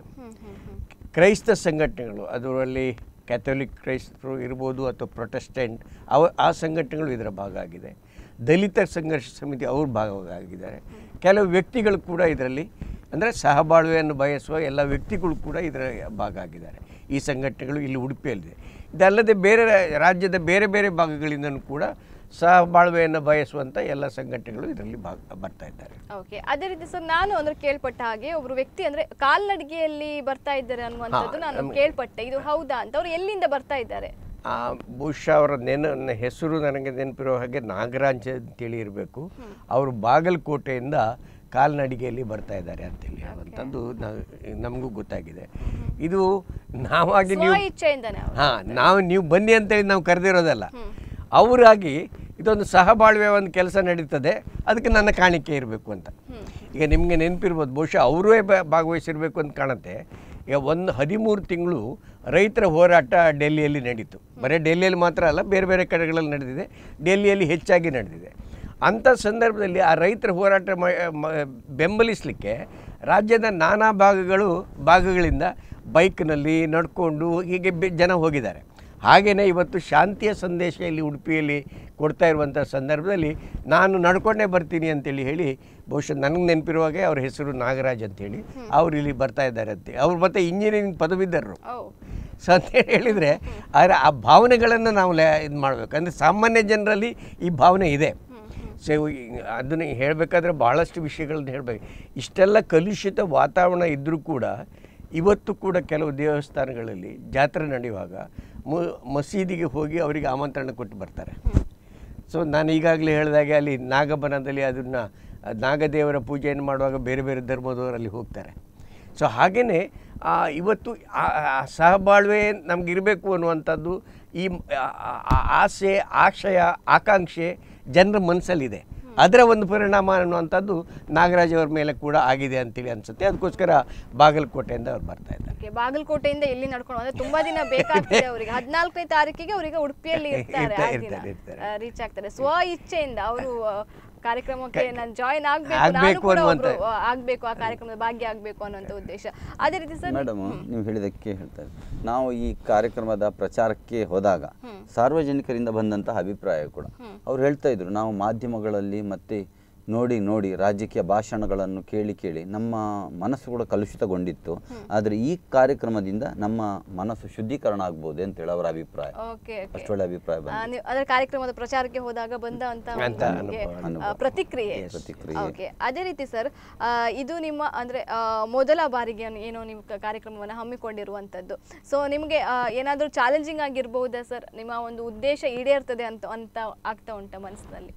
S3: ಕ್ರೈಸ್ತ ಸಂಘಟನೆಗಳು ಅದರಲ್ಲಿ ಕ್ಯಾಥೋಲಿಕ್ ಕ್ರೈಸ್ತರು ಇರ್ಬೋದು ಅಥವಾ ಪ್ರೊಟೆಸ್ಟೆಂಟ್ ಅವ ಆ ಸಂಘಟನೆಗಳು ಇದರ ಭಾಗ ಆಗಿದೆ ದಲಿತ ಸಂಘರ್ಷ ಸಮಿತಿ ಅವ್ರ ಭಾಗವಾಗಿದ್ದಾರೆ ಕೆಲವು ವ್ಯಕ್ತಿಗಳು ಕೂಡ ಇದರಲ್ಲಿ ಅಂದರೆ ಸಹಬಾಳ್ವೆಯನ್ನು ಬಯಸುವ ಎಲ್ಲ ವ್ಯಕ್ತಿಗಳು ಕೂಡ ಇದರ ಭಾಗ ಆಗಿದ್ದಾರೆ ಈ ಸಂಘಟನೆಗಳು ಇಲ್ಲಿ ಉಡುಪಿಯಲ್ಲಿದೆ ಇದಲ್ಲದೆ ಬೇರೆ ರಾಜ್ಯದ ಬೇರೆ ಬೇರೆ ಭಾಗಗಳಿಂದಲೂ ಕೂಡ ಸಹಬಾಳ್ವೆಯನ್ನು ಬಯಸುವಂಥ ಎಲ್ಲ ಸಂಘಟನೆಗಳು ಇದರಲ್ಲಿ ಭಾಗ ಬರ್ತಾ ಇದ್ದಾರೆ
S1: ಓಕೆ ಅದೇ ರೀತಿ ಸರ್ ನಾನು ಅಂದ್ರೆ ಕೇಳ್ಪಟ್ಟ ಹಾಗೆ ಒಬ್ರು ವ್ಯಕ್ತಿ ಅಂದ್ರೆ ಕಾಲ್ನಡಿಗೆಯಲ್ಲಿ ಬರ್ತಾ ಇದ್ದಾರೆ ಅನ್ನುವಂಥದ್ದು ನಾನು ಕೇಳ್ಪಟ್ಟೆ ಇದು ಹೌದಾ ಅಂತ ಅವ್ರು ಎಲ್ಲಿಂದ ಬರ್ತಾ ಇದ್ದಾರೆ
S3: ಆ ಬಹುಶಃ ಅವರ ನೆನ ನ ಹೆಸರು ನನಗೆ ನೆನಪಿರೋ ಹಾಗೆ ನಾಗರಾಜ್ ಅಂತೇಳಿ ಇರಬೇಕು ಅವರು ಬಾಗಲಕೋಟೆಯಿಂದ ಕಾಲ್ನಡಿಗೆಯಲ್ಲಿ ಬರ್ತಾ ಇದ್ದಾರೆ ಅಂತೇಳಿ ಹೇಳುವಂಥದ್ದು ನಮಗೂ ಗೊತ್ತಾಗಿದೆ ಇದು ನಾವಾಗಿ
S1: ಸ್ವ
S3: ನೀವು
S1: ಇಚ್ಛೆಯಿಂದಾನೆ ಅವರು
S3: ಹಾಂ ನಾವು ನೀವು ಬನ್ನಿ ಅಂತೇಳಿ ನಾವು ಕರೆದಿರೋದಲ್ಲ ಅವರಾಗಿ ಇದೊಂದು ಸಹಬಾಳ್ವೆ ಒಂದು ಕೆಲಸ ನಡೀತದೆ ಅದಕ್ಕೆ ನನ್ನ ಕಾಣಿಕೆ ಇರಬೇಕು ಅಂತ ಈಗ ನಿಮಗೆ ನೆನಪಿರ್ಬೋದು ಬಹುಶಃ ಅವರೇ ಭಾಗವಹಿಸಿರ್ಬೇಕು ಅಂತ ಕಾಣುತ್ತೆ ಈಗ ಒಂದು ಹದಿಮೂರು ತಿಂಗಳು ರೈತರ ಹೋರಾಟ ಡೆಲ್ಲಿಯಲ್ಲಿ ನಡೀತು ಬರೀ ಡೆಲ್ಲಿಯಲ್ಲಿ ಮಾತ್ರ ಅಲ್ಲ ಬೇರೆ ಬೇರೆ ಕಡೆಗಳಲ್ಲಿ ನಡೆದಿದೆ ಡೆಲ್ಲಿಯಲ್ಲಿ ಹೆಚ್ಚಾಗಿ ನಡೆದಿದೆ ಅಂಥ ಸಂದರ್ಭದಲ್ಲಿ ಆ ರೈತರ ಹೋರಾಟ ಮ- ಮ- ಬೆಂಬಲಿಸಲಿಕ್ಕೆ ರಾಜ್ಯದ ನಾನಾ ಭಾಗಗಳು ಭಾಗಗಳಿಂದ ಬೈಕ್ನಲ್ಲಿ ನಡ್ಕೊಂಡು ಹೀಗೆ ಬೆ- ಜನ ಹೋಗಿದ್ದಾರೆ ಹಾಗೆಯೇ ಇವತ್ತು ಶಾಂತಿಯ ಸಂದೇಶ ಇಲ್ಲಿ ಉಡುಪಿಯಲ್ಲಿ ಕೊಡ್ತಾ ಇರುವಂಥ ಸಂದರ್ಭದಲ್ಲಿ ನಾನು ನಡ್ಕೊಂಡೇ ಬರ್ತೀನಿ ಅಂತೇಳಿ ಹೇಳಿ ಬಹುಶಃ ನನಗೆ ನೆನಪಿರುವಾಗೆ ಅವ್ರ ಹೆಸರು ನಾಗರಾಜ್ ಅಂತೇಳಿ ಅವ್ರು ಇಲ್ಲಿ ಬರ್ತಾ ಇದ್ದಾರೆ ಅಂತ ಅವ್ರು ಮತ್ತೆ ಇಂಜಿನಿಯರಿಂಗ್ ಪದವೀಧರರು
S1: ಓ
S3: ಸೊ ಅಂತ ಹೇಳಿದರೆ ಆದರೆ ಆ ಭಾವನೆಗಳನ್ನು ನಾವು ಇದು ಮಾಡಬೇಕು ಅಂದರೆ ಸಾಮಾನ್ಯ ಜನರಲ್ಲಿ ಈ ಭಾವನೆ ಇದೆ ಸೊ ಅದನ್ನು ಹೇಳಬೇಕಾದ್ರೆ ಭಾಳಷ್ಟು ವಿಷಯಗಳನ್ನ ಹೇಳಬೇಕು ಇಷ್ಟೆಲ್ಲ ಕಲುಷಿತ ವಾತಾವರಣ ಇದ್ದರೂ ಕೂಡ ಇವತ್ತು ಕೂಡ ಕೆಲವು ದೇವಸ್ಥಾನಗಳಲ್ಲಿ ಜಾತ್ರೆ ನಡೆಯುವಾಗ ಮು ಮಸೀದಿಗೆ ಹೋಗಿ ಅವರಿಗೆ ಆಮಂತ್ರಣ ಕೊಟ್ಟು ಬರ್ತಾರೆ ಸೊ ನಾನು ಈಗಾಗಲೇ ಹೇಳಿದಾಗೆ ಅಲ್ಲಿ ನಾಗಬನದಲ್ಲಿ ಅದನ್ನು ನಾಗದೇವರ ಪೂಜೆಯನ್ನು ಮಾಡುವಾಗ ಬೇರೆ ಬೇರೆ ಧರ್ಮದವರಲ್ಲಿ ಹೋಗ್ತಾರೆ ಸೊ ಹಾಗೆಯೇ ಇವತ್ತು ಆ- ಆ ಸಹಬಾಳ್ವೆ ನಮಗಿರಬೇಕು ಅನ್ನುವಂಥದ್ದು ಈ ಆ- ಆ- ಆಸೆ ಆಶಯ ಆಕಾಂಕ್ಷೆ ಜನರ ಮನಸ್ಸಲ್ಲಿದೆ ಅದರ ಒಂದು ಪರಿಣಾಮ ಅನ್ನುವಂಥದ್ದು ನಾಗರಾಜ್ ಅವರ ಮೇಲೆ ಕೂಡ ಆಗಿದೆ ಅಂತೇಳಿ ಅನಿಸುತ್ತೆ ಅದಕ್ಕೋಸ್ಕರ ಬಾಗಲಕೋಟೆಯಿಂದ ಅವ್ರು ಬರ್ತಾ ಇದ್ದಾರೆ
S1: ಓಕೆ ಬಾಗಲಕೋಟೆಯಿಂದ ಎಲ್ಲಿ ನಡ್ಕೊಂಡು ಅಂದ್ರೆ ತುಂಬಾ ದಿನ ಬೇಕಾಗ್ತದೆ ಅವರಿಗೆ ಹದಿನಾಲ್ಕನೇ ತಾರೀಕಿಗೆ ಅವರಿಗೆ ಉಡುಪಿಯಲ್ಲಿ ಇರ್ತಾರೆ ಆ
S3: ಇರ್ತಾರೆ,
S1: ದಿನ
S3: ಇರ್ತಾರೆ, ಇರ್ತಾರೆ.
S1: ರೀಚ್ ಆಗ್ತಾರೆ ಸ್ವ ಇಚ್ಛೆಯಿಂದ ಅವರು ಕಾರ್ಯಕ್ರಮಕ್ಕೆ ನಾನು ಜಾಯಿನ್ ಆಗ್ಬೇಕು ನಾನು
S3: ಆಗ್ಬೇಕು
S1: ಕೂಡ
S3: ಅನ್ನುವಂತ-
S1: ಒಬ್ರು, ಆ, ಆಗ್ಬೇಕು ಆ ಕಾರ್ಯಕ್ರಮದ ಭಾಗ್ಯ ಆಗ್ಬೇಕು ಅನ್ನುವಂತ ಉದ್ದೇಶ ಅದೇ ರೀತಿ ಸರ್
S2: ಮೇಡಮ್ ನೀವು ಹೇಳಿದಕ್ಕೆ ಹೇಳ್ತಾ ಇದ್ದೀನಿ ನಾವು ಈ ಕಾರ್ಯಕ್ರಮದ ಪ್ರಚಾರಕ್ಕೆ ಹೋದಾಗ ಸಾರ್ವಜನಿಕರಿಂದ ಬಂದಂತಹ ಅಭಿಪ್ರಾಯ ಕೂಡ ಅವ್ರು ಹೇಳ್ತಾ ಇದ್ರು ನಾವು ಮಾಧ್ಯಮಗಳಲ್ಲಿ ಮತ್ತೆ ನೋಡಿ ನೋಡಿ ರಾಜಕೀಯ ಭಾಷಣಗಳನ್ನು ಕೇಳಿ ಕೇಳಿ ನಮ್ಮ ಮನಸ್ಸು ಕೂಡ ಕಲುಷಿತಗೊಂಡಿತ್ತು ಆದರೆ ಈ ಕಾರ್ಯಕ್ರಮದಿಂದ ನಮ್ಮ ಮನಸ್ಸು ಶುದ್ಧೀಕರಣ ಆಗ್ಬೋದು ಅಂತೇಳಿ ಅವರ ಅಭಿಪ್ರಾಯ
S1: ಓಕೆ ಓಕೆ
S2: ಅಷ್ಟೊಳ್ಳೆ ಅಭಿಪ್ರಾಯ
S1: ಆ,
S2: ಬಂದಿದೆ
S1: ನೀವು ಅದರ ಕಾರ್ಯಕ್ರಮದ ಪ್ರಚಾರಕ್ಕೆ ಹೋದಾಗ ಬಂದ ಅಂತ ಒಂದು
S3: ಅಂತ
S1: ನಿಮ್ಗೆ,
S2: ಅನುಭವ.
S1: ಆ, ಪ್ರತಿಕ್ರಿಯೆ
S2: ಪ್ರತಿಕ್ರಿಯೆ.
S1: ಓಕೆ ಅದೇ ರೀತಿ ಸರ್ ಆ, ಇದು ನಿಮ್ಮ ಅಂದ್ರೆ ಆ, ಮೊದಲ ಬಾರಿಗೆ ಏನೋ ನೀವು ಕ- ಕಾರ್ಯಕ್ರಮವನ್ನು ಹಮ್ಮಿಕೊಂಡಿರುವಂಥದ್ದು ಸೊ ನಿಮಗೆ ಏನಾದರೂ ಚಾಲೆಂಜಿಂಗ್ ಆಗಿರ್ಬಹುದಾ ಸರ್ ನಿಮ್ಮ ಒಂದು ಉದ್ದೇಶ ಈಡೇರ್ತದೆ ಅಂತ ಅಂತ ಆಗ್ತಾ ಉಂಟ ಮನಸ್ಸಿನಲ್ಲಿ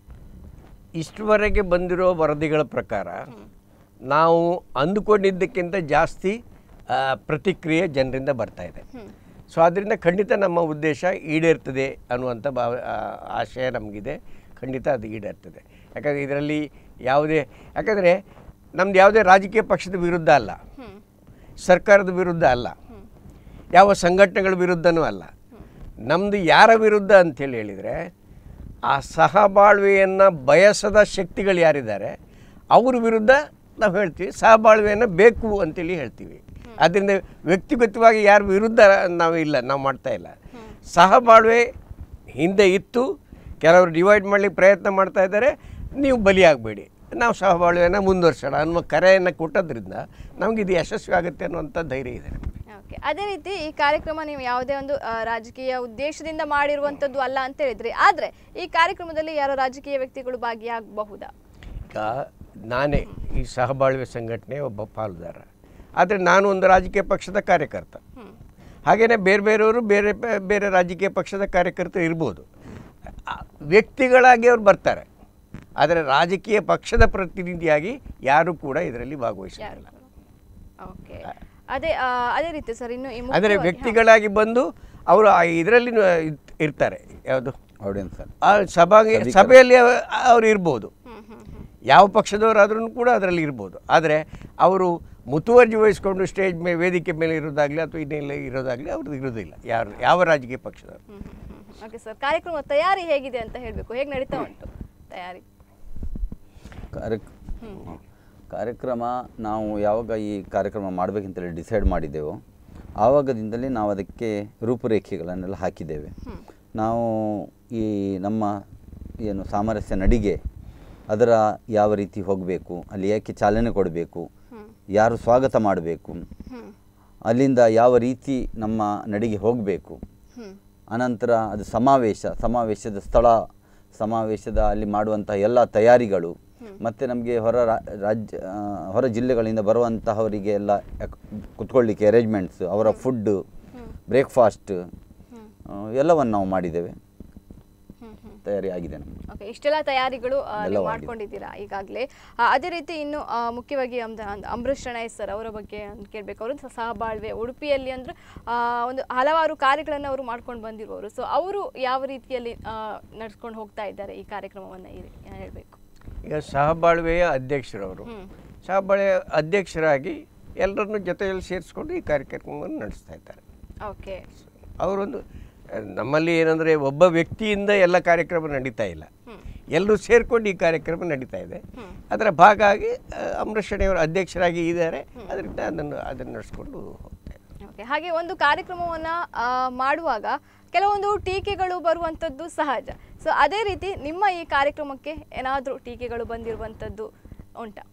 S3: ಇಷ್ಟವರೆಗೆ ಬಂದಿರೋ ವರದಿಗಳ ಪ್ರಕಾರ ನಾವು ಅಂದುಕೊಂಡಿದ್ದಕ್ಕಿಂತ ಜಾಸ್ತಿ ಆ, ಪ್ರತಿಕ್ರಿಯೆ ಜನರಿಂದ ಬರ್ತಾ ಇದೆ ಸೊ ಅದರಿಂದ ಖಂಡಿತ ನಮ್ಮ ಉದ್ದೇಶ ಈಡೇರ್ತದೆ ಅನ್ನುವಂಥ ಭಾವ ಆ, ಆಶಯ ನಮಗಿದೆ ಖಂಡಿತ ಅದು ಈಡೇರ್ತದೆ ಯಾಕಂದರೆ ಇದರಲ್ಲಿ ಯಾವುದೇ ಯಾಕಂದರೆ ನಮ್ದು ಯಾವುದೇ ರಾಜಕೀಯ ಪಕ್ಷದ ವಿರುದ್ಧ ಅಲ್ಲ ಸರ್ಕಾರದ ವಿರುದ್ಧ ಅಲ್ಲ ಯಾವ ಸಂಘಟನೆಗಳ ವಿರುದ್ಧನೂ ಅಲ್ಲ ನಮ್ಮದು ಯಾರ ವಿರುದ್ಧ ಅಂಥೇಳಿ ಹೇಳಿದರೆ ಆ ಸಹಬಾಳ್ವೆಯನ್ನು ಬಯಸದ ಶಕ್ತಿಗಳು ಯಾರಿದ್ದಾರೆ ಅವ್ರ ವಿರುದ್ಧ ನಾವು ಹೇಳ್ತೀವಿ ಸಹಬಾಳ್ವೆಯನ್ನು ಬೇಕು ಅಂತೇಳಿ ಹೇಳ್ತೀವಿ ಅದರಿಂದ ವ್ಯಕ್ತಿಗತವಾಗಿ ಯಾರ ವಿರುದ್ಧ ನಾವು ಇಲ್ಲ ನಾವು ಮಾಡ್ತಾ ಇಲ್ಲ ಸಹಬಾಳ್ವೆ ಹಿಂದೆ ಇತ್ತು ಕೆಲವರು ಡಿವೈಡ್ ಮಾಡಲಿಕ್ಕೆ ಪ್ರಯತ್ನ ಮಾಡ್ತಾ ಇದ್ದಾರೆ ನೀವು ಬಲಿಯಾಗಬೇಡಿ ನಾವು ಸಹಬಾಳ್ವೆಯನ್ನು ಮುಂದುವರ್ಸೋಣ ಅನ್ನೋ ಕರೆಯನ್ನು ಕೊಟ್ಟದ್ರಿಂದ ನಮಗಿದು ಯಶಸ್ವಿ ಆಗುತ್ತೆ ಅನ್ನುವಂಥ ಧೈರ್ಯ ಇದೆ ನಮಗೆ
S1: ಓಕೆ ಅದೇ ರೀತಿ ಈ ಕಾರ್ಯಕ್ರಮ ನೀವು ಯಾವುದೇ ಒಂದು ಆ, ರಾಜಕೀಯ ಉದ್ದೇಶದಿಂದ ಮಾಡಿರುವಂಥದ್ದು ಅಲ್ಲ ಅಂತ ಹೇಳಿದ್ರಿ ಆದ್ರೆ ಈ ಕಾರ್ಯಕ್ರಮದಲ್ಲಿ ಯಾರೋ ರಾಜಕೀಯ ವ್ಯಕ್ತಿಗಳು ಭಾಗಿಯಾಗಬಹುದಾ
S3: ಈಗ ನಾನೇ ಈ ಸಹಬಾಳ್ವೆ ಸಂಘಟನೆ ಒಬ್ಬ ಪಾಲುದಾರ ಆದರೆ ನಾನು ಒಂದು ರಾಜಕೀಯ ಪಕ್ಷದ ಕಾರ್ಯಕರ್ತ
S1: ಹ್ಮ್
S3: ಹಾಗೆಯೇ ಬೇರೆ ಬೇರೆಯವರು ಬೇರೆ ಬೇ- ಬೇರೆ ರಾಜಕೀಯ ಪಕ್ಷದ ಕಾರ್ಯಕರ್ತರು ಇರ್ಬೋದು ಆ, ವ್ಯಕ್ತಿಗಳಾಗಿ ಅವ್ರು ಬರ್ತಾರೆ ಆದರೆ ರಾಜಕೀಯ ಪಕ್ಷದ ಪ್ರತಿನಿಧಿಯಾಗಿ ಯಾರು ಕೂಡ ಇದರಲ್ಲಿ
S1: ಯಾರು
S3: ಭಾಗವಹಿಸಿಲ್ಲ
S1: ಓಕೆ ಅದೇ ಆ, ಅದೇ ರೀತಿ ಸರ್ ಇನ್ನು ಈ
S3: ಅಂದರೆ
S1: ಮುಖ್ಯವಾಗಿ- ಹಾ.
S3: ವ್ಯಕ್ತಿಗಳಾಗಿ ಬಂದು ಅವರು ಇದರಲ್ಲಿ ಇರ್ತಾರೆ ಯಾವುದು
S2: ಆಡಿಯನ್ಸ್ ಅಲ್ಲಿ
S3: ಆ ಸಭಾಗೆ ಸಭೆಯಲ್ಲಿ ಅವ- ಅವ್ರು ಇರ್ಬೋದು
S1: ಹ್ಮ್ ಹ್ಮ್ ಹ್ಮ್
S3: ಯಾವ ಪಕ್ಷದವರಾದ್ರೂ ಕೂಡ ಅದರಲ್ಲಿ ಇರ್ಬೋದು ಆದರೆ ಅವರು ಮುತುವರ್ಜಿ ವಹಿಸ್ಕೊಂಡು ಸ್ಟೇಜ್ ಮೇಲೆ ವೇದಿಕೆ ಮೇಲೆ ಇರೋದಾಗಲಿ ಅಥವಾ ಇನ್ನೆಲ್ಲ ಇರೋದಾಗಲಿ ಅವ್ರದ್ದು ಇರೋದಿಲ್ಲ ಯಾರು ಯಾವ ರಾಜಕೀಯ ಪಕ್ಷದವರು
S1: ಹ್ಮ್ ಹ್ಮ್ ಹ್ಮ್ ಹ್ಮ್. ಓಕೆ ಸರ್ ಕಾರ್ಯಕ್ರಮ ತಯಾರಿ ಹೇಗಿದೆ ಅಂತ ಹೇಳಬೇಕು ಹೇಗೆ ನಡೀತಾ ಉಂಟು ತಯಾರಿ
S2: ಕಾರ್ಯಕ್ ಕಾರ್ಯಕ್ರಮ ನಾವು ಯಾವಾಗ ಈ ಕಾರ್ಯಕ್ರಮ ಮಾಡಬೇಕಂತೇಳಿ ಡಿಸೈಡ್ ಮಾಡಿದ್ದೆವೋ ಆವಾಗದಿಂದಲೇ ನಾವು ಅದಕ್ಕೆ ರೂಪುರೇಖೆಗಳನ್ನೆಲ್ಲ ಹಾಕಿದ್ದೇವೆ ನಾವು ಈ ನಮ್ಮ ಏನು ಸಾಮರಸ್ಯ ನಡಿಗೆ ಅದರ ಯಾವ ರೀತಿ ಹೋಗಬೇಕು ಅಲ್ಲಿ ಯಾಕೆ ಚಾಲನೆ ಕೊಡಬೇಕು
S1: ಹ್ಮ್
S2: ಯಾರು ಸ್ವಾಗತ ಮಾಡಬೇಕು
S1: ಹ್ಮ್
S2: ಅಲ್ಲಿಂದ ಯಾವ ರೀತಿ ನಮ್ಮ ನಡಿಗೆ ಹೋಗಬೇಕು
S1: ಹ್ಮ್
S2: ಅನಂತರ ಅದು ಸಮಾವೇಶ ಸಮಾವೇಶದ ಸ್ಥಳ ಸಮಾವೇಶದ ಅಲ್ಲಿ ಮಾಡುವಂಥ ಎಲ್ಲ ತಯಾರಿಗಳು ಮತ್ತು ನಮಗೆ ಹೊರ ರಾ- ರಾಜ್ಯ ಆ, ಹೊರ ಜಿಲ್ಲೆಗಳಿಂದ ಬರುವಂತಹವರಿಗೆ ಎಲ್ಲ ಯಾಕ್- ಕುತ್ಕೊಳ್ಳಿಕ್ಕೆ ಅರೇಂಜ್ಮೆಂಟ್ಸ್ ಅವರ ಫುಡ್ಡು ಬ್ರೇಕ್ಫಾಸ್ಟ್ ಎಲ್ಲವನ್ನು ನಾವು ಮಾಡಿದ್ದೇವೆ
S1: ಹ್ಮ್ ಹ್ಮ್
S2: ತಯಾರಿ ಆಗಿದೆ ನಮಗೆ
S1: ಓಕೆ ಇಷ್ಟೆಲ್ಲ ತಯಾರಿಗಳು ಆ, ನೀವು
S2: ಎಲ್ಲವೂ ಆಗಿದೆ.
S1: ಮಾಡ್ಕೊಂಡಿದ್ದೀರಾ ಈಗಾಗಲೇ ಅದೇ ರೀತಿ ಇನ್ನು ಆ, ಮುಖ್ಯವಾಗಿ ಅಮ್ದ- ಅಂದ್- ಅಂಬರೀಷ್ ಶೆಣೈ ಸರ್ ಅವರ ಬಗ್ಗೆ ಒಂದು ಕೇಳಬೇಕು ಅವರು ಸ- ಸಹಬಾಳ್ವೆ ಉಡುಪಿಯಲ್ಲಿ ಅಂದ್ರೆ ಆ, ಒಂದು ಹಲವಾರು ಕಾರ್ಯಗಳನ್ನು ಅವರು ಮಾಡ್ಕೊಂಡು ಬಂದಿರುವವರು ಸೊ ಅವರು ಯಾವ ರೀತಿಯಲ್ಲಿ ನಡ್ಸ್ಕೊಂಡು ಹೋಗ್ತಾ ಇದ್ದಾರೆ ಈ ಕಾರ್ಯಕ್ರಮವನ್ನು ಹೇಳಬೇಕು
S3: ಈಗ ಸಹಬಾಳ್ವೆಯ ಅಧ್ಯಕ್ಷರವರು
S1: ಹ್ಮ್.
S3: ಸಹಬಾಳ್ವೆಯ ಅಧ್ಯಕ್ಷರಾಗಿ ಎಲ್ಲರನ್ನು ಜೊತೆಯಲ್ಲಿ ಸೇರಿಸ್ಕೊಂಡು ಈ ಕಾರ್ಯಕ್ರಮವನ್ನು ನಡೆಸ್ತಾ ಇದ್ದಾರೆ
S1: ಓಕೆ
S3: ಅವರೊಂದು ಆ, ನಮ್ಮಲ್ಲಿ ಏನಂದರೆ ಒಬ್ಬ ವ್ಯಕ್ತಿಯಿಂದ ಎಲ್ಲ ಕಾರ್ಯಕ್ರಮ ನಡೀತಾ ಇಲ್ಲ
S1: ಹ್ಮ್.
S3: ಎಲ್ಲರೂ ಸೇರ್ಕೊಂಡು ಈ ಕಾರ್ಯಕ್ರಮ ನಡೀತಾ ಇದೆ
S1: ಹ್ಮ್.
S3: ಅದರ ಭಾಗ ಆಗಿ ಆ, ಅಂಬರೀಷ್ ಶೆಟ್ಟಿಯವರು ಅಧ್ಯಕ್ಷರಾಗಿ ಇದ್ದಾರೆ ಅದರಿಂದ ಅದನ್ನು ಅದನ್ನು ನಡೆಸ್ಕೊಂಡು ಹೋಗ್ತಾ ಇದ್ದಾರೆ
S1: ಓಕೆ ಹಾಗೆ ಒಂದು ಕಾರ್ಯಕ್ರಮವನ್ನ ಆ, ಮಾಡುವಾಗ ಕೆಲವೊಂದು ಟೀಕೆಗಳು ಬರುವಂಥದ್ದು ಸಹಜ ಸೊ ಅದೇ ರೀತಿ ನಿಮ್ಮ ಈ ಕಾರ್ಯಕ್ರಮಕ್ಕೆ ಏನಾದರೂ ಟೀಕೆಗಳು ಬಂದಿರುವಂಥದ್ದು ಉಂಟಾ